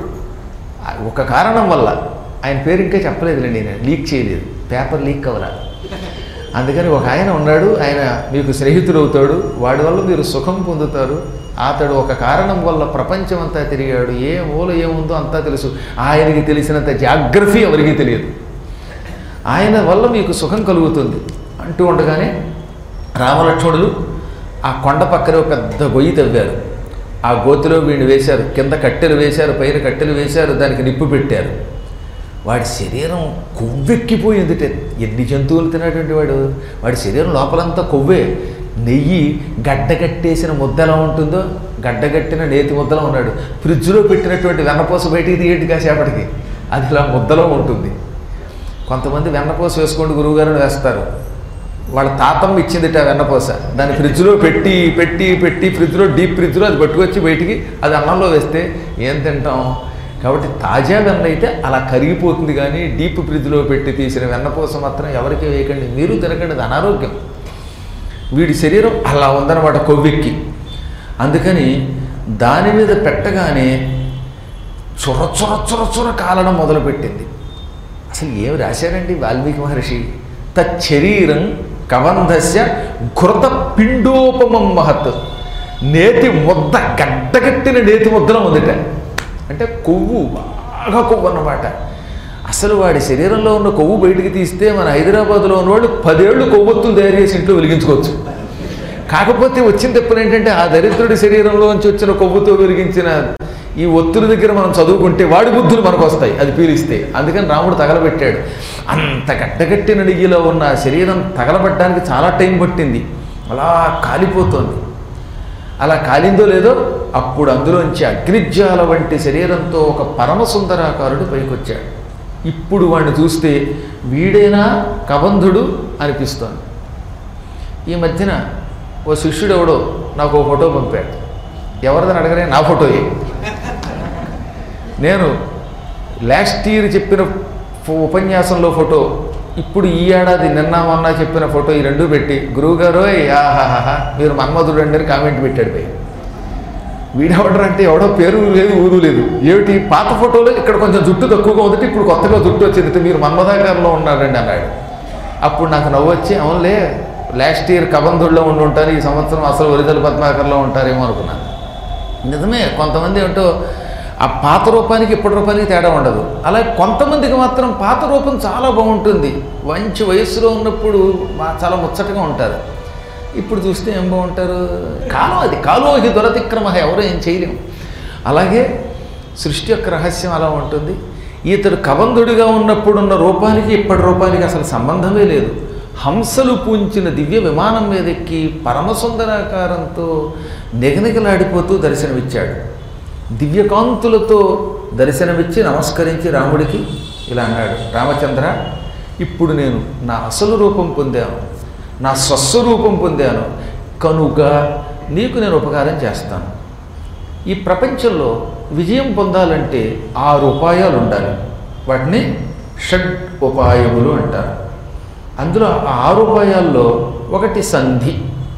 ఒక కారణం వల్ల ఆయన పేరు ఇంకా చెప్పలేదులేండి నేను లీక్ చేయలేదు పేపర్ లీక్ అవ్వరా అందుకని ఒక ఆయన ఉన్నాడు ఆయన మీకు స్నేహితుడు అవుతాడు వాడి వల్ల మీరు సుఖం పొందుతారు అతడు ఒక కారణం వల్ల ప్రపంచం అంతా తిరిగాడు ఏ మూల ఏముందో అంతా తెలుసు ఆయనకి తెలిసినంత జాగ్రఫీ ఎవరికి తెలియదు ఆయన వల్ల మీకు సుఖం కలుగుతుంది అంటూ ఉండగానే రామలక్ష్మణులు ఆ కొండ పక్కన ఒక పెద్ద గొయ్యి తవ్వారు ఆ గోతిలో వీడిని వేశారు కింద కట్టెలు వేశారు పైన కట్టెలు వేశారు దానికి నిప్పు పెట్టారు వాడి శరీరం కొవ్వెక్కిపోయిందిట ఎన్ని జంతువులు తినేటువంటి వాడు వాడి శరీరం లోపలంతా కొవ్వే నెయ్యి గడ్డగట్టేసిన ముద్ద ఎలా ఉంటుందో గడ్డగట్టిన నేతి ముద్దలో ఉన్నాడు ఫ్రిడ్జ్లో పెట్టినటువంటి వెన్నపూస బయటికి తీయండి కాసేపటికి అది ఇలా ముద్దలో ఉంటుంది కొంతమంది వెన్నపూస వేసుకోండి గురువుగారు వేస్తారు వాళ్ళ తాతమ్మ ఇచ్చిందిట ఆ వెన్నపూస దాన్ని ఫ్రిడ్జ్లో పెట్టి పెట్టి పెట్టి ఫ్రిడ్జ్లో డీప్ ఫ్రిడ్జ్లో అది పట్టుకొచ్చి బయటికి అది అన్నంలో వేస్తే ఏం తింటాం కాబట్టి తాజా వెన్న అయితే అలా కరిగిపోతుంది కానీ డీప్ ఫ్రిడ్జ్లో పెట్టి తీసిన వెన్నపూస మాత్రం ఎవరికి వేయకండి మీరు తినకండి అది అనారోగ్యం వీడి శరీరం అలా ఉందన్నమాట కొవ్వెక్కి అందుకని దాని మీద పెట్టగానే చుర చుర చుర చుర కాలడం మొదలుపెట్టింది అసలు ఏం రాశారండి వాల్మీకి మహర్షి తచ్చరీరం కవంధస్య ఘృత పిండోపమం మహత్ నేతి ముద్ద గడ్డగట్టిన నేతి ముద్దలో ఉందిట అంటే కొవ్వు బాగా కొవ్వు అన్నమాట అసలు వాడి శరీరంలో ఉన్న కొవ్వు బయటికి తీస్తే మన హైదరాబాద్లో ఉన్నవాళ్ళు పదేళ్ళు కొవ్వొత్తులు తయారు చేసి ఇంట్లో వెలిగించుకోవచ్చు కాకపోతే వచ్చిన తప్పులు ఏంటంటే ఆ దరిద్రుడి శరీరంలోంచి వచ్చిన కొవ్వుతో వెలిగించిన ఈ ఒత్తుల దగ్గర మనం చదువుకుంటే వాడి బుద్ధులు మనకు వస్తాయి అది పీలిస్తే అందుకని రాముడు తగలబెట్టాడు అంత గడ్డగట్టిన నెయ్యిలో ఉన్న శరీరం తగలబెట్టడానికి చాలా టైం పట్టింది అలా కాలిపోతోంది అలా కాలిందో లేదో అప్పుడు అందులోంచి అగ్నిజ్వాల వంటి శరీరంతో ఒక పరమ సుందరాకారుడు పైకొచ్చాడు ఇప్పుడు వాడిని చూస్తే వీడేనా కబంధుడు అనిపిస్తోంది ఈ మధ్యన ఓ శిష్యుడు ఎవడో నాకు ఓ ఫోటో పంపాడు ఎవరిదని అడగలే నా ఫోటోయే నేను లాస్ట్ ఇయర్ చెప్పిన ఫో- ఉపన్యాసంలో ఫోటో ఇప్పుడు ఈ ఏడాది నిన్న మొన్న చెప్పిన ఫోటో ఈ రెండు పెట్టి గురువుగారు ఆహాహా మీరు మన్మధుడు అండి అని కామెంట్ పెట్టాడు పై వీడెవడరు అంటే ఎవడో పేరు లేదు ఊరు లేదు ఏమిటి పాత ఫోటోలో ఇక్కడ కొంచెం జుట్టు తక్కువగా ఉందంటే ఇప్పుడు కొత్తగా జుట్టు వచ్చింది మీరు మన్మధాకారంలో ఉన్నారండి అన్నాడు అప్పుడు నాకు నవ్వు వచ్చి అవునులే లాస్ట్ ఇయర్ కబంధుల్లో ఉండి ఉంటారు ఈ సంవత్సరం అసలు ఒరిజినల్ పద్మాకర్లో ఉంటారేమో అనుకున్నాను నిజమే కొంతమంది ఏంటో ఆ పాత రూపానికి ఇప్పటి రూపానికి తేడా ఉండదు అలాగే కొంతమందికి మాత్రం పాత రూపం చాలా బాగుంటుంది మంచి వయస్సులో ఉన్నప్పుడు మా చాలా ముచ్చటగా ఉంటారు ఇప్పుడు చూస్తే ఏం బాగుంటారు కాలం అది కాలోహి దురతిక్రమ ఎవరు ఏం చేయలేం అలాగే సృష్టి యొక్క రహస్యం అలా ఉంటుంది ఇతడు కబంధుడిగా ఉన్నప్పుడు ఉన్న రూపానికి ఇప్పటి రూపానికి అసలు సంబంధమే లేదు హంసలు పూంచిన దివ్య విమానం మీద ఎక్కి పరమసుందరాకారంతో నిగనిగలాడిపోతూ దర్శనమిచ్చాడు దివ్యకాంతులతో దర్శనమిచ్చి నమస్కరించి రాముడికి ఇలా అన్నాడు రామచంద్ర ఇప్పుడు నేను నా అసలు రూపం పొందాను నా స్వస్వరూపం పొందాను కనుక నీకు నేను ఉపకారం చేస్తాను ఈ ప్రపంచంలో విజయం పొందాలంటే ఆరు ఉపాయాలు ఉండాలి వాటిని షడ్ ఉపాయములు అంటారు అందులో ఆ ఆరు ఉపాయాల్లో ఒకటి సంధి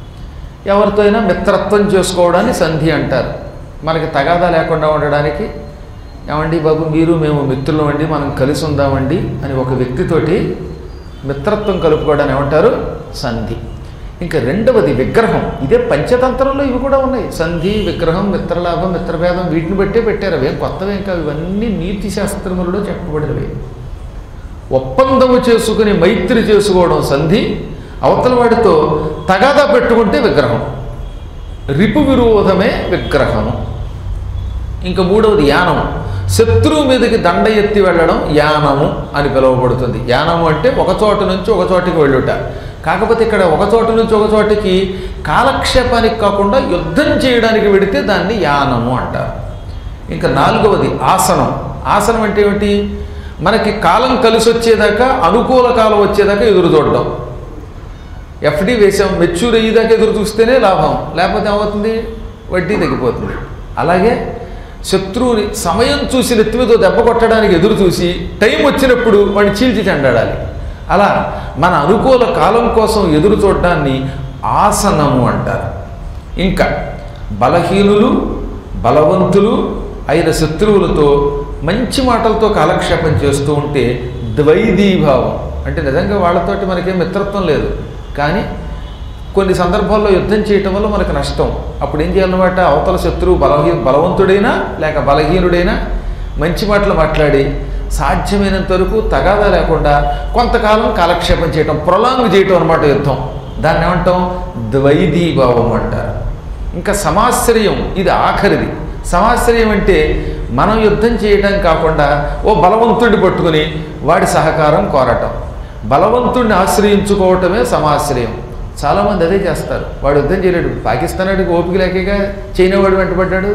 ఎవరితో అయినా మిత్రత్వం చేసుకోవడాన్ని సంధి అంటారు మనకి తగాదా లేకుండా ఉండడానికి ఏమండి బాబు మీరు మేము మిత్రులం అండి మనం కలిసి ఉందామండి అని ఒక వ్యక్తితోటి మిత్రత్వం కలుపుకోవడాన్ని ఏమంటారు సంధి ఇంకా రెండవది విగ్రహం ఇదే పంచతంత్రంలో ఇవి కూడా ఉన్నాయి సంధి విగ్రహం మిత్రలాభం మిత్రభేదం వీటిని బట్టే పెట్టారు అవేం కొత్తవేం కావు ఇవన్నీ నీతి శాస్త్రములలో చెప్పబడినవి ఒప్పందము చేసుకుని మైత్రి చేసుకోవడం సంధి అవతల వాడితో తగాదా పెట్టుకుంటే విగ్రహం రిపు విరోధమే విగ్రహము ఇంకా మూడవది యానము శత్రువు మీదకి దండ ఎత్తి వెళ్ళడం యానము అని పిలువబడుతుంది యానము అంటే ఒక చోట నుంచి ఒక చోటికి వెళ్ళుట కాకపోతే ఇక్కడ ఒక చోట నుంచి ఒక చోటికి కాలక్షేపానికి కాకుండా యుద్ధం చేయడానికి వెడితే దాన్ని యానము అంటారు ఇంకా నాలుగవది ఆసనం ఆసనం అంటే ఏమిటి మనకి కాలం కలిసి వచ్చేదాకా అనుకూల కాలం వచ్చేదాకా ఎదురు చూడడం ఎఫ్డి వేసాం మెచ్యూర్ అయ్యేదాకా ఎదురు చూస్తేనే లాభం లేకపోతే ఏమవుతుంది వడ్డీ తగ్గిపోతుంది అలాగే శత్రువుని సమయం చూసి నెత్తిమీద దెబ్బ కొట్టడానికి ఎదురు చూసి టైం వచ్చినప్పుడు వాడిని చీల్చి చెండాడాలి అలా మన అనుకూల కాలం కోసం ఎదురు చూడడాన్ని ఆసనము అంటారు ఇంకా బలహీనులు బలవంతులు అయిన శత్రువులతో మంచి మాటలతో కాలక్షేపం చేస్తూ ఉంటే ద్వైదీభావం అంటే నిజంగా వాళ్ళతోటి మనకేం మిత్రత్వం లేదు కానీ కొన్ని సందర్భాల్లో యుద్ధం చేయటం వల్ల మనకు నష్టం అప్పుడు ఏం చేయాలన్నమాట అవతల శత్రువు బలహీ బలవంతుడైనా లేక బలహీనుడైనా మంచి మాటలు మాట్లాడి సాధ్యమైనంత వరకు తగాదా లేకుండా కొంతకాలం కాలక్షేపం చేయటం ప్రొలాంగ్ చేయటం అనమాట యుద్ధం దాన్ని ఏమంటాం ద్వైదీభావం అంటారు ఇంకా సమాశ్రయం ఇది ఆఖరిది సమాశ్రయం అంటే మనం యుద్ధం చేయడం కాకుండా ఓ బలవంతుడిని పట్టుకుని వాడి సహకారం కోరటం బలవంతుడిని ఆశ్రయించుకోవటమే సమాశ్రయం చాలామంది అదే చేస్తారు వాడు యుద్ధం చేయలేడు పాకిస్తాన్ వాడికి ఓపిక లేకగా చైనా వాడు వెంటబడ్డాడు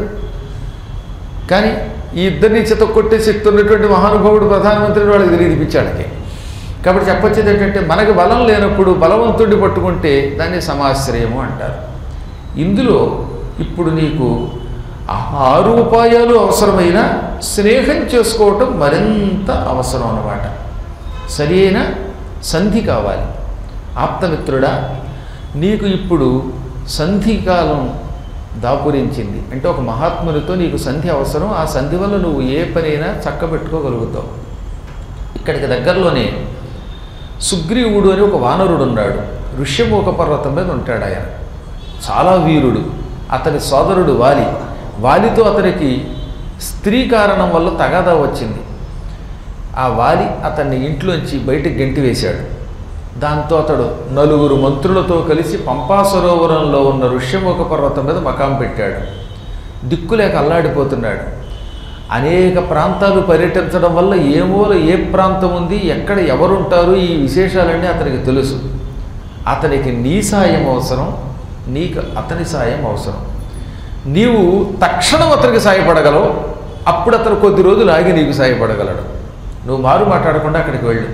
కానీ ఈ ఇద్దరిని చిత్త కొట్టే శక్తి ఉన్నటువంటి మహానుభావుడు ప్రధానమంత్రిని వాళ్ళకి తెలియదిపించాడికి కాబట్టి చెప్పొచ్చేది ఏంటంటే మనకి బలం లేనప్పుడు బలవంతుడిని పట్టుకుంటే దాన్ని సమాశ్రయము అంటారు ఇందులో ఇప్పుడు నీకు ఆ ఆరు ఉపాయాలు అవసరమైన స్నేహం చేసుకోవటం మరింత అవసరం అన్నమాట సరి అయిన సంధి కావాలి ఆప్తమిత్రుడా నీకు ఇప్పుడు సంధికాలం దాపురించింది అంటే ఒక మహాత్మునితో నీకు సంధి అవసరం ఆ సంధి వల్ల నువ్వు ఏ పనైనా చక్కబెట్టుకోగలుగుతావు ఇక్కడికి దగ్గరలోనే సుగ్రీవుడు అని ఒక వానరుడు ఉన్నాడు ఋష్యమూక పర్వతం మీద ఉంటాడు ఆయన చాలా వీరుడు అతని సోదరుడు వాలి వాలితో అతనికి స్త్రీ కారణం వల్ల తగాదా వచ్చింది ఆ వాలి అతన్ని ఇంట్లోంచి బయటికి గెంటి వేశాడు దాంతో అతడు నలుగురు మంత్రులతో కలిసి పంపా సరోవరంలో ఉన్న ఋష్యముఖ పర్వతం మీద మకాం పెట్టాడు దిక్కులేక అల్లాడిపోతున్నాడు అనేక ప్రాంతాలు పర్యటించడం వల్ల ఏ మూల ఏ ప్రాంతం ఉంది ఎక్కడ ఎవరుంటారు ఈ విశేషాలన్నీ అతనికి తెలుసు అతనికి నీ సాయం అవసరం నీకు అతని సాయం అవసరం నీవు తక్షణం అతనికి సాయపడగలవు అప్పుడు అతను కొద్ది రోజులు ఆగి నీకు సాయపడగలడు నువ్వు మారు మాట్లాడకుండా అక్కడికి వెళ్ళు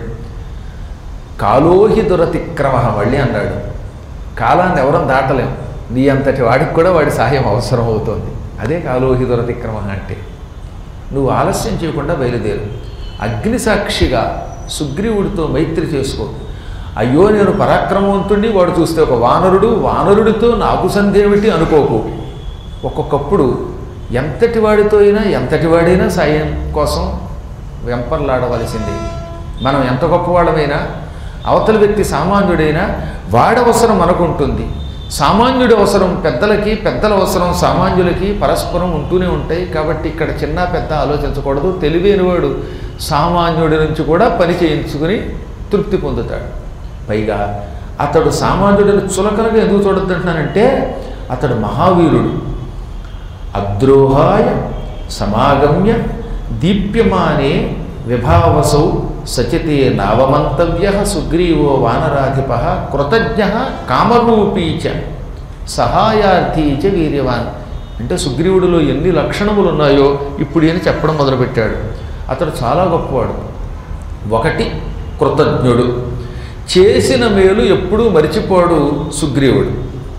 కాలోహి దురతిక్రమ మళ్ళీ అన్నాడు కాలాన్ని ఎవరం దాటలేం నీ అంతటి వాడికి కూడా వాడి సహాయం అవసరం అవుతుంది అదే కాలోహి దురతిక్రమ అంటే నువ్వు ఆలస్యం చేయకుండా బయలుదేరు అగ్ని సాక్షిగా సుగ్రీవుడితో మైత్రి చేసుకో అయ్యో నేను పరాక్రమవంతుణ్ణి వాడు చూస్తే ఒక వానరుడు వానరుడితో నాకు సంధి ఏమిటి అనుకోకు ఒక్కొక్కప్పుడు ఎంతటి వాడితో అయినా ఎంతటి వాడైనా సాయం కోసం వెంపర్లాడవలసిందే మనం ఎంత గొప్పవాళ్ళమైనా అవతల వ్యక్తి సామాన్యుడైనా వాడి అవసరం మనకుంటుంది సామాన్యుడి అవసరం పెద్దలకి పెద్దల అవసరం సామాన్యులకి పరస్పరం ఉంటూనే ఉంటాయి కాబట్టి ఇక్కడ చిన్న పెద్ద ఆలోచించకూడదు తెలివైనవాడు సామాన్యుడి నుంచి కూడా పని చేయించుకుని తృప్తి పొందుతాడు పైగా అతడు సామాన్యుడిని చులకనగా ఎందుకు చూడొద్దంటున్నానంటే అతడు మహావీరుడు అద్రోహాయ సమాగమ్య దీప్యమానే విభావసౌ సచితే నావమంతవ్య సుగ్రీవో వానరాధిప కృతజ్ఞ కామరూపీచ సహాయార్థీ చ వీర్యవాన్ అంటే సుగ్రీవుడిలో ఎన్ని లక్షణములు ఉన్నాయో ఇప్పుడు ఈయన చెప్పడం మొదలుపెట్టాడు అతడు చాలా గొప్పవాడు ఒకటి కృతజ్ఞుడు చేసిన మేలు ఎప్పుడూ మరిచిపోడు సుగ్రీవుడు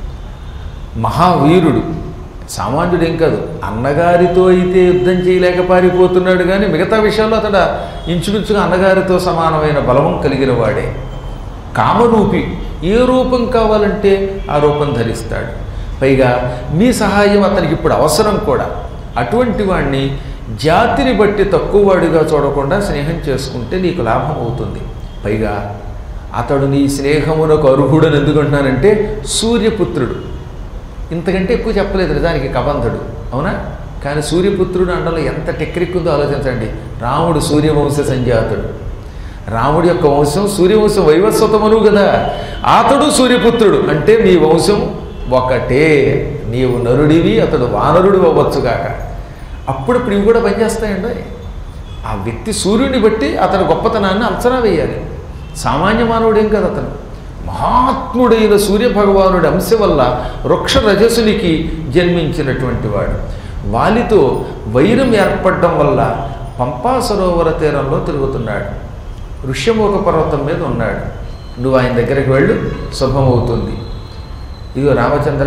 మహావీరుడు సామాన్యుడేం కాదు అన్నగారితో అయితే యుద్ధం చేయలేక పారిపోతున్నాడు కానీ మిగతా విషయాల్లో అతడు ఇంచుమించుగా అన్నగారితో సమానమైన బలవం కలిగిన వాడే కామరూపి ఏ రూపం కావాలంటే ఆ రూపం ధరిస్తాడు పైగా మీ సహాయం అతనికి ఇప్పుడు అవసరం కూడా అటువంటి వాణ్ణి జాతిని బట్టి తక్కువవాడిగా చూడకుండా స్నేహం చేసుకుంటే నీకు లాభం అవుతుంది పైగా అతడు నీ స్నేహమునకు అర్హుడని ఎందుకంటున్నానంటే సూర్యపుత్రుడు ఇంతకంటే ఎక్కువ చెప్పలేదు నిజానికి కబంధుడు అవునా కానీ సూర్యపుత్రుడు అండలో ఎంత టెక్నిక్ ఉందో ఆలోచించండి రాముడు సూర్యవంశ సంజాతుడు రాముడి యొక్క వంశం సూర్యవంశం వైవస్వతమును కదా అతడు సూర్యపుత్రుడు అంటే మీ వంశం ఒకటే నీవు నరుడివి అతడు వానరుడు అవ్వచ్చుగాక అప్పుడప్పుడు ఇవి కూడా పనిచేస్తాయండి ఆ వ్యక్తి సూర్యుడిని బట్టి అతని గొప్పతనాన్ని అంచనా వేయాలి సామాన్య మానవుడేం కాదు అతను మహాత్ముడైన సూర్యభగవానుడి అంశ వల్ల వృక్ష రజసునికి జన్మించినటువంటి వాడు వాలితో వైరం ఏర్పడడం వల్ల పంపా సరోవర తీరంలో తిరుగుతున్నాడు ఋష్యమూక పర్వతం మీద ఉన్నాడు నువ్వు ఆయన దగ్గరికి వెళ్ళు శుభమవుతుంది ఇదిగో రామచంద్ర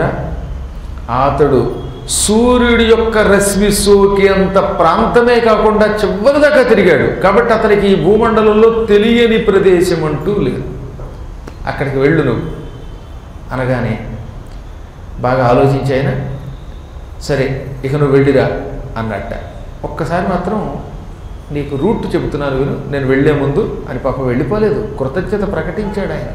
అతడు సూర్యుడి యొక్క రశ్మి సోకేంత ప్రాంతమే కాకుండా చివరి దాకా తిరిగాడు కాబట్టి అతనికి ఈ భూమండలంలో తెలియని ప్రదేశం అంటూ లేదు అక్కడికి వెళ్ళు నువ్వు అనగానే బాగా ఆలోచించి ఆయన సరే ఇక నువ్వు వెళ్ళిరా అన్నట్ట ఒక్కసారి మాత్రం నీకు రూట్ చెబుతున్నాను విను నేను వెళ్ళే ముందు అని పాప వెళ్ళిపోలేదు కృతజ్ఞత ప్రకటించాడు ఆయన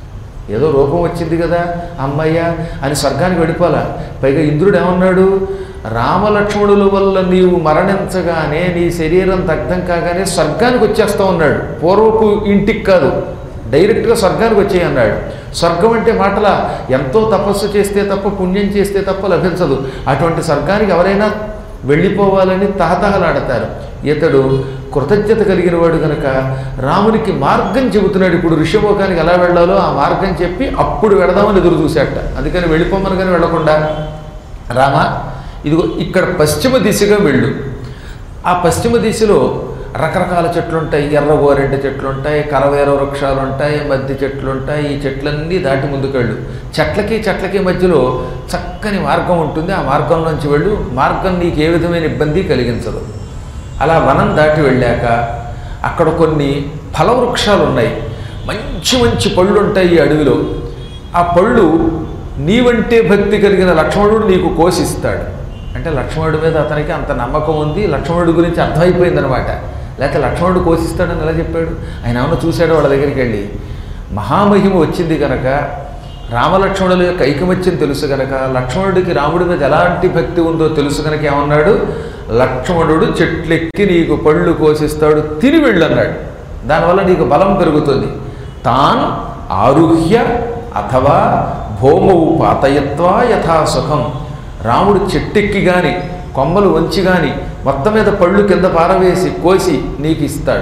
ఏదో రూపం వచ్చింది కదా అమ్మయ్య అని స్వర్గానికి వెళ్ళిపోలా పైగా ఇంద్రుడు ఏమన్నాడు రామలక్ష్మణుల వల్ల నీవు మరణించగానే నీ శరీరం దగ్ధం కాగానే స్వర్గానికి వచ్చేస్తా ఉన్నాడు పూర్వపు ఇంటికి కాదు డైరెక్ట్గా స్వర్గానికి వచ్చేయి అన్నాడు స్వర్గం అంటే మాటల ఎంతో తపస్సు చేస్తే తప్ప పుణ్యం చేస్తే తప్ప లభించదు అటువంటి స్వర్గానికి ఎవరైనా వెళ్ళిపోవాలని తహతహలాడతారు ఇతడు కృతజ్ఞత కలిగిన వాడు కనుక రామునికి మార్గం చెబుతున్నాడు ఇప్పుడు ఋషభోకానికి ఎలా వెళ్ళాలో ఆ మార్గం చెప్పి అప్పుడు వెళదామని ఎదురు చూశాట అందుకని వెళ్ళిపోమని కానీ వెళ్లకుండా రామ ఇదిగో ఇక్కడ పశ్చిమ దిశగా వెళ్ళు ఆ పశ్చిమ దిశలో రకరకాల చెట్లు ఉంటాయి ఎర్ర గోరెంట చెట్లు ఉంటాయి కరవేర వృక్షాలు ఉంటాయి మద్ది చెట్లు ఉంటాయి ఈ చెట్లన్నీ దాటి ముందుకెళ్ళు చెట్లకి చెట్లకి మధ్యలో చక్కని మార్గం ఉంటుంది ఆ మార్గంలోంచి వెళ్ళు మార్గం నీకు ఏ విధమైన ఇబ్బంది కలిగించదు అలా వనం దాటి వెళ్ళాక అక్కడ కొన్ని ఫలవృక్షాలు ఉన్నాయి మంచి మంచి పళ్ళు ఉంటాయి ఈ అడవిలో ఆ పళ్ళు నీవంటే భక్తి కలిగిన లక్ష్మణుడు నీకు కోసిస్తాడు అంటే లక్ష్మణుడి మీద అతనికి అంత నమ్మకం ఉంది లక్ష్మణుడి గురించి అర్థమైపోయిందనమాట లేకపోతే లక్ష్మణుడు కోసిస్తాడని ఎలా చెప్పాడు ఆయన ఏమన్నా చూశాడు వాళ్ళ దగ్గరికి వెళ్ళి మహామహిమ వచ్చింది కనుక రామలక్ష్మణుల యొక్క ఐకమత్యం తెలుసు కనుక లక్ష్మణుడికి రాముడి మీద ఎలాంటి భక్తి ఉందో తెలుసు కనుక ఏమన్నాడు లక్ష్మణుడు చెట్లెక్కి నీకు పళ్ళు కోసిస్తాడు తిని వెళ్ళు అన్నాడు దానివల్ల నీకు బలం పెరుగుతుంది తాన్ ఆరుహ్య అథవా భౌమవు పాతయత్వా యథా సుఖం రాముడు చెట్టెక్కి గాని కొమ్మలు వంచి గాని మొత్తం మీద పళ్ళు కింద పారవేసి కోసి నీకు ఇస్తాడు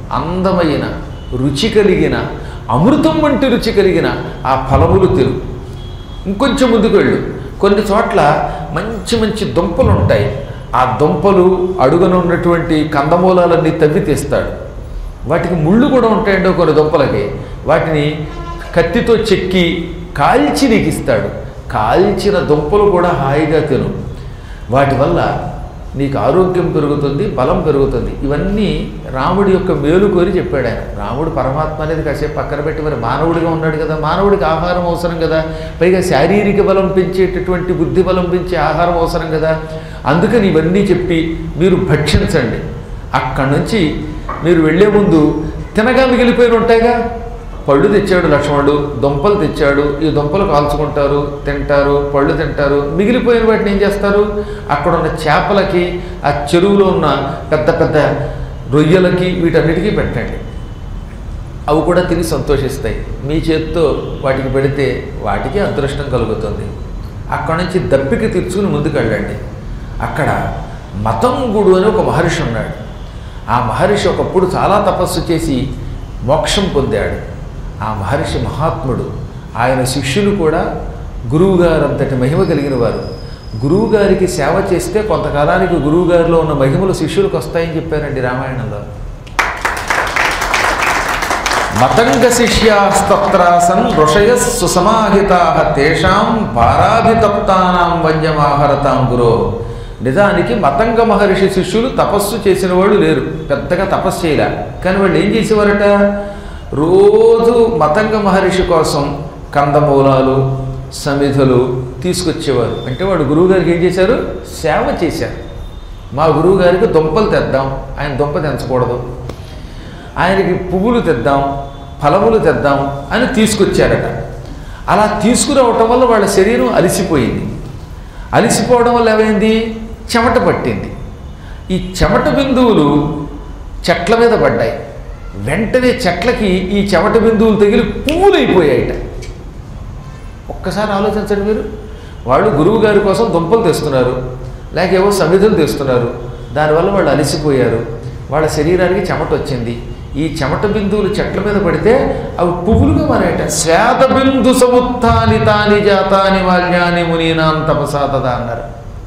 అందమైన రుచి కలిగిన అమృతం వంటి రుచి కలిగిన ఆ ఫలములు తిరు ఇంకొంచెం ముందుకు వెళ్ళు కొన్ని చోట్ల మంచి మంచి దుంపలు ఉంటాయి ఆ దుంపలు అడుగున ఉన్నటువంటి కందమూలాలన్నీ తవ్వి తీస్తాడు వాటికి ముళ్ళు కూడా ఉంటాయండి కొన్ని దుంపలకి వాటిని కత్తితో చెక్కి కాల్చి నీకు ఇస్తాడు కాల్చిన దుంపలు కూడా హాయిగా తిను వాటి వల్ల నీకు ఆరోగ్యం పెరుగుతుంది బలం పెరుగుతుంది ఇవన్నీ రాముడి యొక్క మేలు కోరి చెప్పాడు ఆయన రాముడు పరమాత్మ అనేది కాసేపు పక్కన పెట్టి మరి మానవుడిగా ఉన్నాడు కదా మానవుడికి ఆహారం అవసరం కదా పైగా శారీరక బలం పెంచేటటువంటి బుద్ధి బలం పెంచే ఆహారం అవసరం కదా అందుకని ఇవన్నీ చెప్పి మీరు భక్షించండి అక్కడి నుంచి మీరు వెళ్ళే ముందు తినగా మిగిలిపోయిన ఉంటాయిగా పళ్ళు తెచ్చాడు లక్ష్మణుడు దుంపలు తెచ్చాడు ఈ దుంపలు కాల్చుకుంటారు తింటారు పళ్ళు తింటారు మిగిలిపోయిన వాటిని ఏం చేస్తారు అక్కడ ఉన్న చేపలకి ఆ చెరువులో ఉన్న పెద్ద పెద్ద రొయ్యలకి వీటన్నిటికీ పెట్టండి అవి కూడా తిని సంతోషిస్తాయి మీ చేత్తో వాటికి పెడితే వాటికి అదృష్టం కలుగుతుంది అక్కడ నుంచి దప్పిక తీర్చుకుని ముందుకు వెళ్ళండి అక్కడ మతంగుడు అని ఒక మహర్షి ఉన్నాడు ఆ మహర్షి ఒకప్పుడు చాలా తపస్సు చేసి మోక్షం పొందాడు ఆ మహర్షి మహాత్ముడు ఆయన శిష్యులు కూడా గురువుగారు అంతటి మహిమ కలిగిన వారు గురువుగారికి సేవ చేస్తే కొంతకాలానికి గురువుగారిలో ఉన్న మహిమలు శిష్యులకు వస్తాయని చెప్పారండి రామాయణంలో మతంగ శిష్యాస్తత్రాసన్ ఋషయ సుసమాహితా తేషాం పారాభితప్తానాం వన్యమాహరతాం గురో నిజానికి మతంగ మహర్షి శిష్యులు తపస్సు చేసిన వాళ్ళు లేరు పెద్దగా తపస్సు చేయలే కానీ వాళ్ళు ఏం చేసేవారట రోజు మతంగ మహర్షి కోసం కందమూలాలు సమిధులు తీసుకొచ్చేవారు అంటే వాడు గురువుగారికి ఏం చేశారు సేవ చేశారు మా గురువుగారికి దుంపలు తెద్దాం ఆయన దుంప తెంచకూడదు ఆయనకి పువ్వులు తెద్దాం ఫలములు తెద్దాం అని తీసుకొచ్చారట అలా తీసుకురావటం వల్ల వాళ్ళ శరీరం అలిసిపోయింది అలిసిపోవడం వల్ల ఏమైంది చెమట పట్టింది ఈ చెమట బిందువులు చెట్ల మీద పడ్డాయి వెంటనే చెట్లకి ఈ చెమట బిందువులు తగిలి పువ్వులు అయిపోయాయట ఒక్కసారి ఆలోచించండి మీరు వాళ్ళు గురువు గారి కోసం దుంపలు తెస్తున్నారు లేక ఏవో సమిధులు తెస్తున్నారు దానివల్ల వాళ్ళు అలసిపోయారు వాళ్ళ శరీరానికి చెమట వచ్చింది ఈ చెమట బిందువులు చెట్ల మీద పడితే అవి పువ్వులుగా మారాయట శ్వేత బిందు సముత్థాని తాని జాతాని మాల్యాని మునీనాం తపసాతద అన్నారు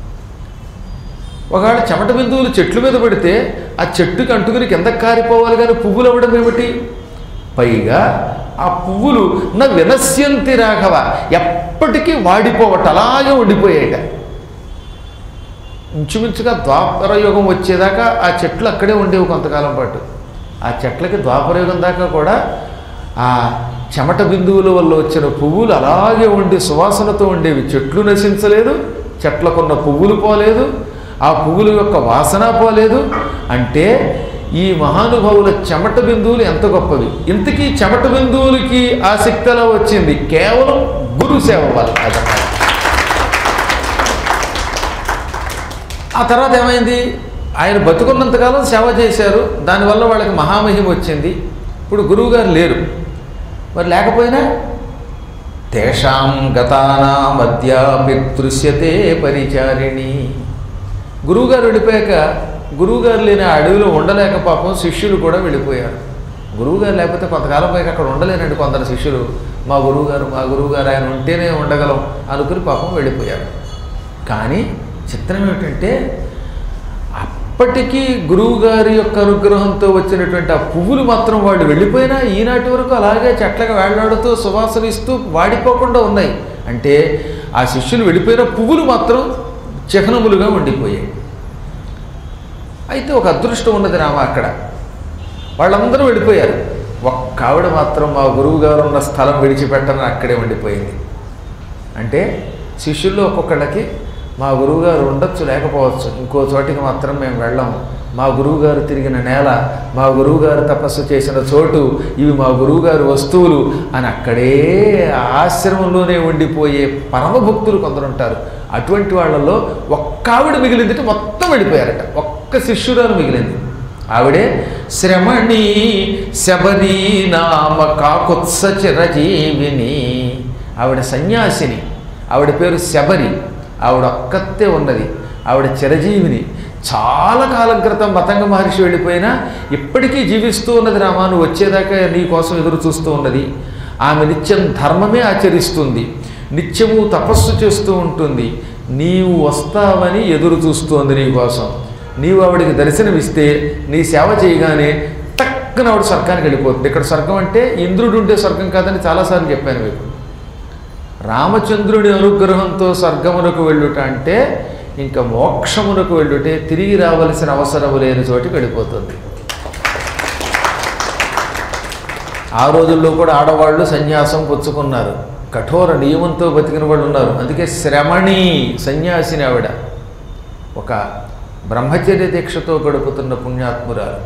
ఒకవేళ చెమట బిందువులు చెట్ల మీద పడితే ఆ చెట్టుకి అంటుకుని కిందకి కారిపోవాలి కానీ పువ్వులు అవ్వడం ఏమిటి పైగా ఆ పువ్వులు నా వినశ్యంతి రాఘవ ఎప్పటికీ వాడిపోవట అలాగే ఉండిపోయాయట ఇంచుమించుగా ద్వాపర యుగం వచ్చేదాకా ఆ చెట్లు అక్కడే ఉండేవి కొంతకాలం పాటు ఆ చెట్లకి ద్వాపర యుగం దాకా కూడా ఆ చెమట బిందువుల వల్ల వచ్చిన పువ్వులు అలాగే ఉండి సువాసనతో ఉండేవి చెట్లు నశించలేదు చెట్లకున్న పువ్వులు పోలేదు ఆ పువ్వుల యొక్క వాసన పోలేదు అంటే ఈ మహానుభావుల చెమట బిందువులు ఎంత గొప్పవి ఇంతకీ చెమట బిందువులకి ఆసక్తి ఎలా వచ్చింది కేవలం గురు సేవ వల్ల అదన్నమాట ఆ తర్వాత ఏమైంది ఆయన బతుకున్నంతకాలం సేవ చేశారు దానివల్ల వాళ్ళకి మహామహిమ వచ్చింది ఇప్పుడు గురువుగారు లేరు మరి లేకపోయినా తేషాం గతానా మధ్యాపి దృశ్యతే పరిచారిణి గురువుగారు వెళ్ళిపోయాక గురువుగారు లేని ఆ అడవిలో ఉండలేక పాపం శిష్యులు కూడా వెళ్ళిపోయారు గురువుగారు లేకపోతే కొంతకాలం పైకి అక్కడ ఉండలేనండి కొందరు శిష్యులు మా గురువుగారు మా గురువుగారు ఆయన ఉంటేనే ఉండగలం అనుకుని పాపం వెళ్ళిపోయారు కానీ చిత్రం ఏమిటంటే అప్పటికీ గురువుగారి యొక్క అనుగ్రహంతో వచ్చినటువంటి ఆ పువ్వులు మాత్రం వాళ్ళు వెళ్ళిపోయినా ఈనాటి వరకు అలాగే చెట్లకు వేళ్లాడుతూ సువాసన ఇస్తూ వాడిపోకుండా ఉన్నాయి అంటే ఆ శిష్యులు వెళ్ళిపోయిన పువ్వులు మాత్రం చిహ్నములుగా ఉండిపోయాయి అయితే ఒక అదృష్టం ఉన్నది రామ అక్కడ వాళ్ళందరూ వెళ్ళిపోయారు ఒక్క ఆవిడ మాత్రం మా గురువు గారు ఉన్న స్థలం విడిచిపెట్టని అక్కడే ఉండిపోయింది అంటే శిష్యుల్లో ఒక్కొక్కళ్ళకి మా గురువుగారు ఉండొచ్చు లేకపోవచ్చు ఇంకో చోటికి మాత్రం మేము వెళ్ళాము మా గురువుగారు తిరిగిన నేల మా గురువుగారు తపస్సు చేసిన చోటు ఇవి మా గురువుగారు వస్తువులు అని అక్కడే ఆశ్రమంలోనే ఉండిపోయే పరమ భక్తులు కొందరుంటారు అటువంటి వాళ్ళలో ఒక్క ఆవిడ మిగిలింది మొత్తం వెళ్ళిపోయారట ఒక్క శిష్యురాలు మిగిలింది ఆవిడే శ్రమణి శబరి నామ కాకుత్స చిరజీవిని ఆవిడ సన్యాసిని ఆవిడ పేరు శబరి ఆవిడ ఒక్కతే ఉన్నది ఆవిడ చిరజీవిని చాలా కాలం క్రితం మతంగ మహర్షి వెళ్ళిపోయినా ఇప్పటికీ జీవిస్తూ ఉన్నది రామా నువ్వు వచ్చేదాకా నీ కోసం ఎదురు చూస్తూ ఉన్నది ఆమె నిత్యం ధర్మమే ఆచరిస్తుంది నిత్యము తపస్సు చేస్తూ ఉంటుంది నీవు వస్తావని ఎదురు చూస్తోంది నీ కోసం నీవు ఆవిడికి దర్శనమిస్తే నీ సేవ చేయగానే టక్కున ఆవిడ స్వర్గానికి వెళ్ళిపోతుంది ఇక్కడ స్వర్గం అంటే ఇంద్రుడు ఉండే స్వర్గం కాదని చాలాసార్లు చెప్పాను మీకు రామచంద్రుడి అనుగ్రహంతో స్వర్గమునకు వెళ్ళుట అంటే ఇంకా మోక్షమునకు వెళ్ళుటే తిరిగి రావలసిన అవసరము లేని చోటికి వెళ్ళిపోతుంది ఆ రోజుల్లో కూడా ఆడవాళ్ళు సన్యాసం పుచ్చుకున్నారు కఠోర నియమంతో బతికిన వాళ్ళు ఉన్నారు అందుకే శ్రమణి సన్యాసిని ఆవిడ ఒక బ్రహ్మచర్య దీక్షతో గడుపుతున్న పుణ్యాత్మురాలు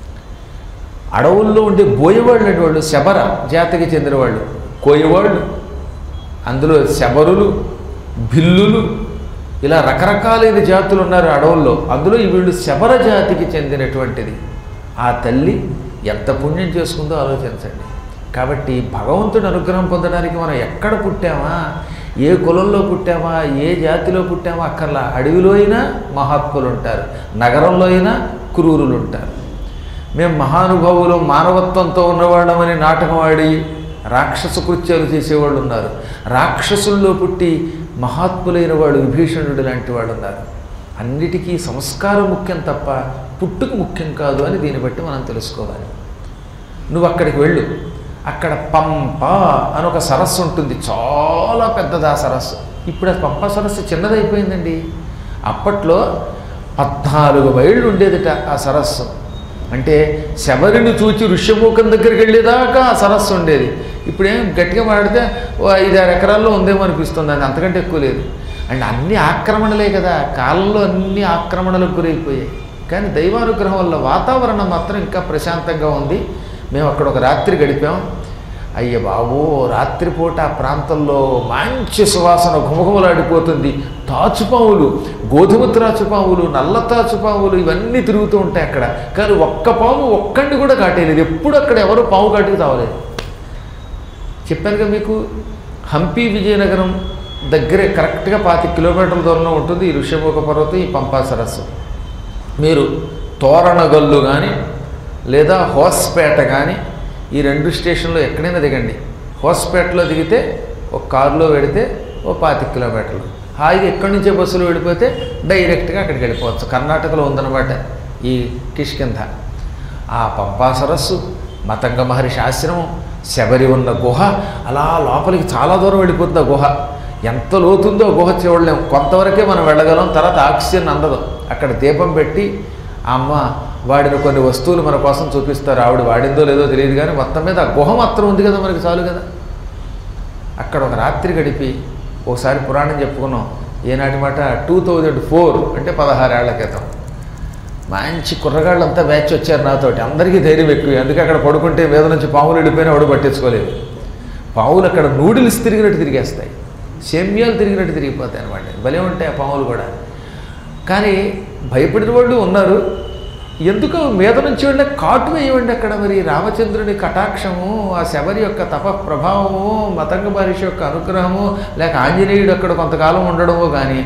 అడవుల్లో ఉండే బోయవాళ్ళు అనేవాళ్ళు శబర జాతికి చెందినవాళ్ళు కోయవాళ్ళు అందులో శబరులు భిల్లులు ఇలా రకరకాలైన జాతులు ఉన్నారు అడవుల్లో అందులో ఈ వీళ్ళు శబర జాతికి చెందినటువంటిది ఆ తల్లి ఎంత పుణ్యం చేసుకుందో ఆలోచించండి కాబట్టి భగవంతుడి అనుగ్రహం పొందడానికి మనం ఎక్కడ పుట్టామా ఏ కులంలో పుట్టామా ఏ జాతిలో పుట్టామా అక్కర్లా అడవిలో అయినా మహాత్ములు ఉంటారు నగరంలో అయినా క్రూరులు ఉంటారు మేము మహానుభావులు మానవత్వంతో ఉన్నవాళ్ళమని నాటకం ఆడి రాక్షస కృత్యాలు చేసేవాళ్ళు ఉన్నారు రాక్షసుల్లో పుట్టి మహాత్ములైన వాడు విభీషణుడు లాంటి వాడు ఉన్నారు అన్నిటికీ సంస్కారం ముఖ్యం తప్ప పుట్టుక ముఖ్యం కాదు అని దీన్ని బట్టి మనం తెలుసుకోవాలి నువ్వు అక్కడికి వెళ్ళు అక్కడ పంప అని ఒక సరస్సు ఉంటుంది చాలా పెద్దది ఆ సరస్సు ఇప్పుడు ఆ పంప సరస్సు చిన్నదైపోయిందండి అప్పట్లో పద్నాలుగు మైళ్ళు ఉండేదిట ఆ సరస్సు అంటే శబరిని చూచి ఋష్యమూకం దగ్గరికి వెళ్ళేదాకా ఆ సరస్సు ఉండేది ఇప్పుడు ఏం గట్టిగా మాడితే ఓ ఐదారు ఎకరాల్లో ఉందేమో అనిపిస్తుంది అది అంతకంటే ఎక్కువ లేదు అండ్ అన్ని ఆక్రమణలే కదా కాలంలో అన్ని ఆక్రమణలకు గురైపోయాయి కానీ దైవానుగ్రహం వల్ల వాతావరణం మాత్రం ఇంకా ప్రశాంతంగా ఉంది మేము అక్కడ ఒక రాత్రి గడిపాం అయ్య బాబో రాత్రిపూట ఆ ప్రాంతంలో మంచి సువాసన ఘుమఘుమలాడిపోతుంది తాచుపాములు గోధుమ త్రాచుపాములు నల్ల తాచుపాములు ఇవన్నీ తిరుగుతూ ఉంటాయి అక్కడ కానీ ఒక్క పాము ఒక్కడిని కూడా కాటేయలేదు ఎప్పుడు అక్కడ ఎవరు పాము కాటికి తావలేదు చెప్పానుగా మీకు హంపి విజయనగరం దగ్గరే కరెక్ట్గా పాతి కిలోమీటర్ల దూరంలో ఉంటుంది ఈ ఋష్యముఖ పర్వతం ఈ పంపా సరస్సు మీరు తోరణగల్లు కానీ లేదా హోస్పేట కానీ ఈ రెండు స్టేషన్లో ఎక్కడైనా దిగండి హోస్పేటలో దిగితే ఒక కారులో వెడితే ఓ పాతి కిలోమీటర్లు హాయిగా ఎక్కడి నుంచే బస్సులో వెళ్ళిపోతే డైరెక్ట్గా అక్కడికి వెళ్ళిపోవచ్చు కర్ణాటకలో ఉందన్నమాట ఈ కిష్కింధ ఆ పంపా సరస్సు మతంగ మహర్షి ఆశ్రమం శబరి ఉన్న గుహ అలా లోపలికి చాలా దూరం వెళ్ళిపోతుంది ఆ గుహ ఎంత లోతుందో ఆ గుహ చూడలేము కొంతవరకే మనం వెళ్ళగలం తర్వాత ఆక్సిజన్ అందదు అక్కడ దీపం పెట్టి ఆ అమ్మ వాడిన కొన్ని వస్తువులు మన కోసం చూపిస్తారు ఆవిడ వాడిందో లేదో తెలియదు కానీ మొత్తం మీద ఆ గుహ మాత్రం ఉంది కదా మనకి చాలు కదా అక్కడ ఒక రాత్రి గడిపి ఒకసారి పురాణం చెప్పుకున్నాం ఏనాటి మాట టూ థౌజండ్ ఫోర్ అంటే పదహారేళ్ల క్రితం మంచి కుర్రగాళ్ళంతా బ్యాచ్ వచ్చారు నాతోటి అందరికీ ధైర్యం ఎక్కువ అందుకే అక్కడ పడుకుంటే మీద నుంచి పాములు వెళ్ళిపోయినా వాడు పట్టించుకోలేదు పాములు అక్కడ నూడిల్స్ తిరిగినట్టు తిరిగేస్తాయి సేమ్యాలు తిరిగినట్టు తిరిగిపోతాయి అనమాట భలే ఉంటాయి ఆ పాములు కూడా కానీ భయపడిన వాళ్ళు ఉన్నారు ఎందుకు మీద నుంచి వెళ్ళే కాటు వేయవండి అక్కడ మరి రామచంద్రుని కటాక్షము ఆ శబరి యొక్క తప ప్రభావము మతంగ మహర్షి యొక్క అనుగ్రహము లేక ఆంజనేయుడు అక్కడ కొంతకాలం ఉండడమో కానీ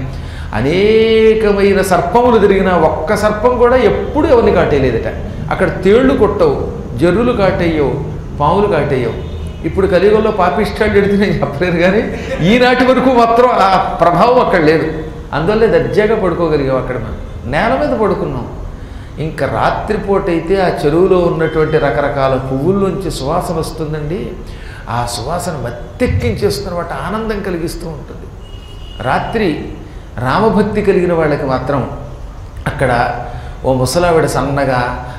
అనేకమైన సర్పములు తిరిగిన ఒక్క సర్పం కూడా ఎప్పుడు ఎవరిని కాటేయలేదట అక్కడ తేళ్లు కొట్టవు జర్రులు కాటేయవు పాములు కాటేయవు ఇప్పుడు కలియుగంలో పాపిష్టాలు ఎడితే నేను చెప్పలేను కానీ ఈనాటి వరకు మాత్రం ఆ ప్రభావం అక్కడ లేదు అందువల్లే దర్జాగా పడుకోగలిగాం అక్కడ మనం నేల మీద పడుకున్నాం ఇంకా రాత్రిపూట అయితే ఆ చెరువులో ఉన్నటువంటి రకరకాల పువ్వుల్లోంచి సువాసన వస్తుందండి ఆ సువాసన మత్తెక్కించేస్తున్నమాట ఆనందం కలిగిస్తూ ఉంటుంది రాత్రి రామభక్తి కలిగిన వాళ్ళకి మాత్రం అక్కడ ఓ ముసలావిడ సన్నగా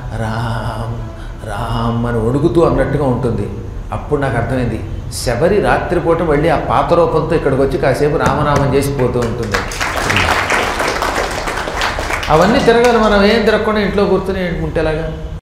రామ్ రామ్ అని వణుకుతూ అన్నట్టుగా ఉంటుంది అప్పుడు నాకు అర్థమైంది శబరి రాత్రిపూట వెళ్ళి ఆ పాత రూపంతో ఇక్కడికి వచ్చి కాసేపు రామనామం చేసి పోతూ ఉంటుంది అవన్నీ తిరగాలి మనం ఏం తిరగకుండా ఇంట్లో కూర్చొని ఉంటేలాగా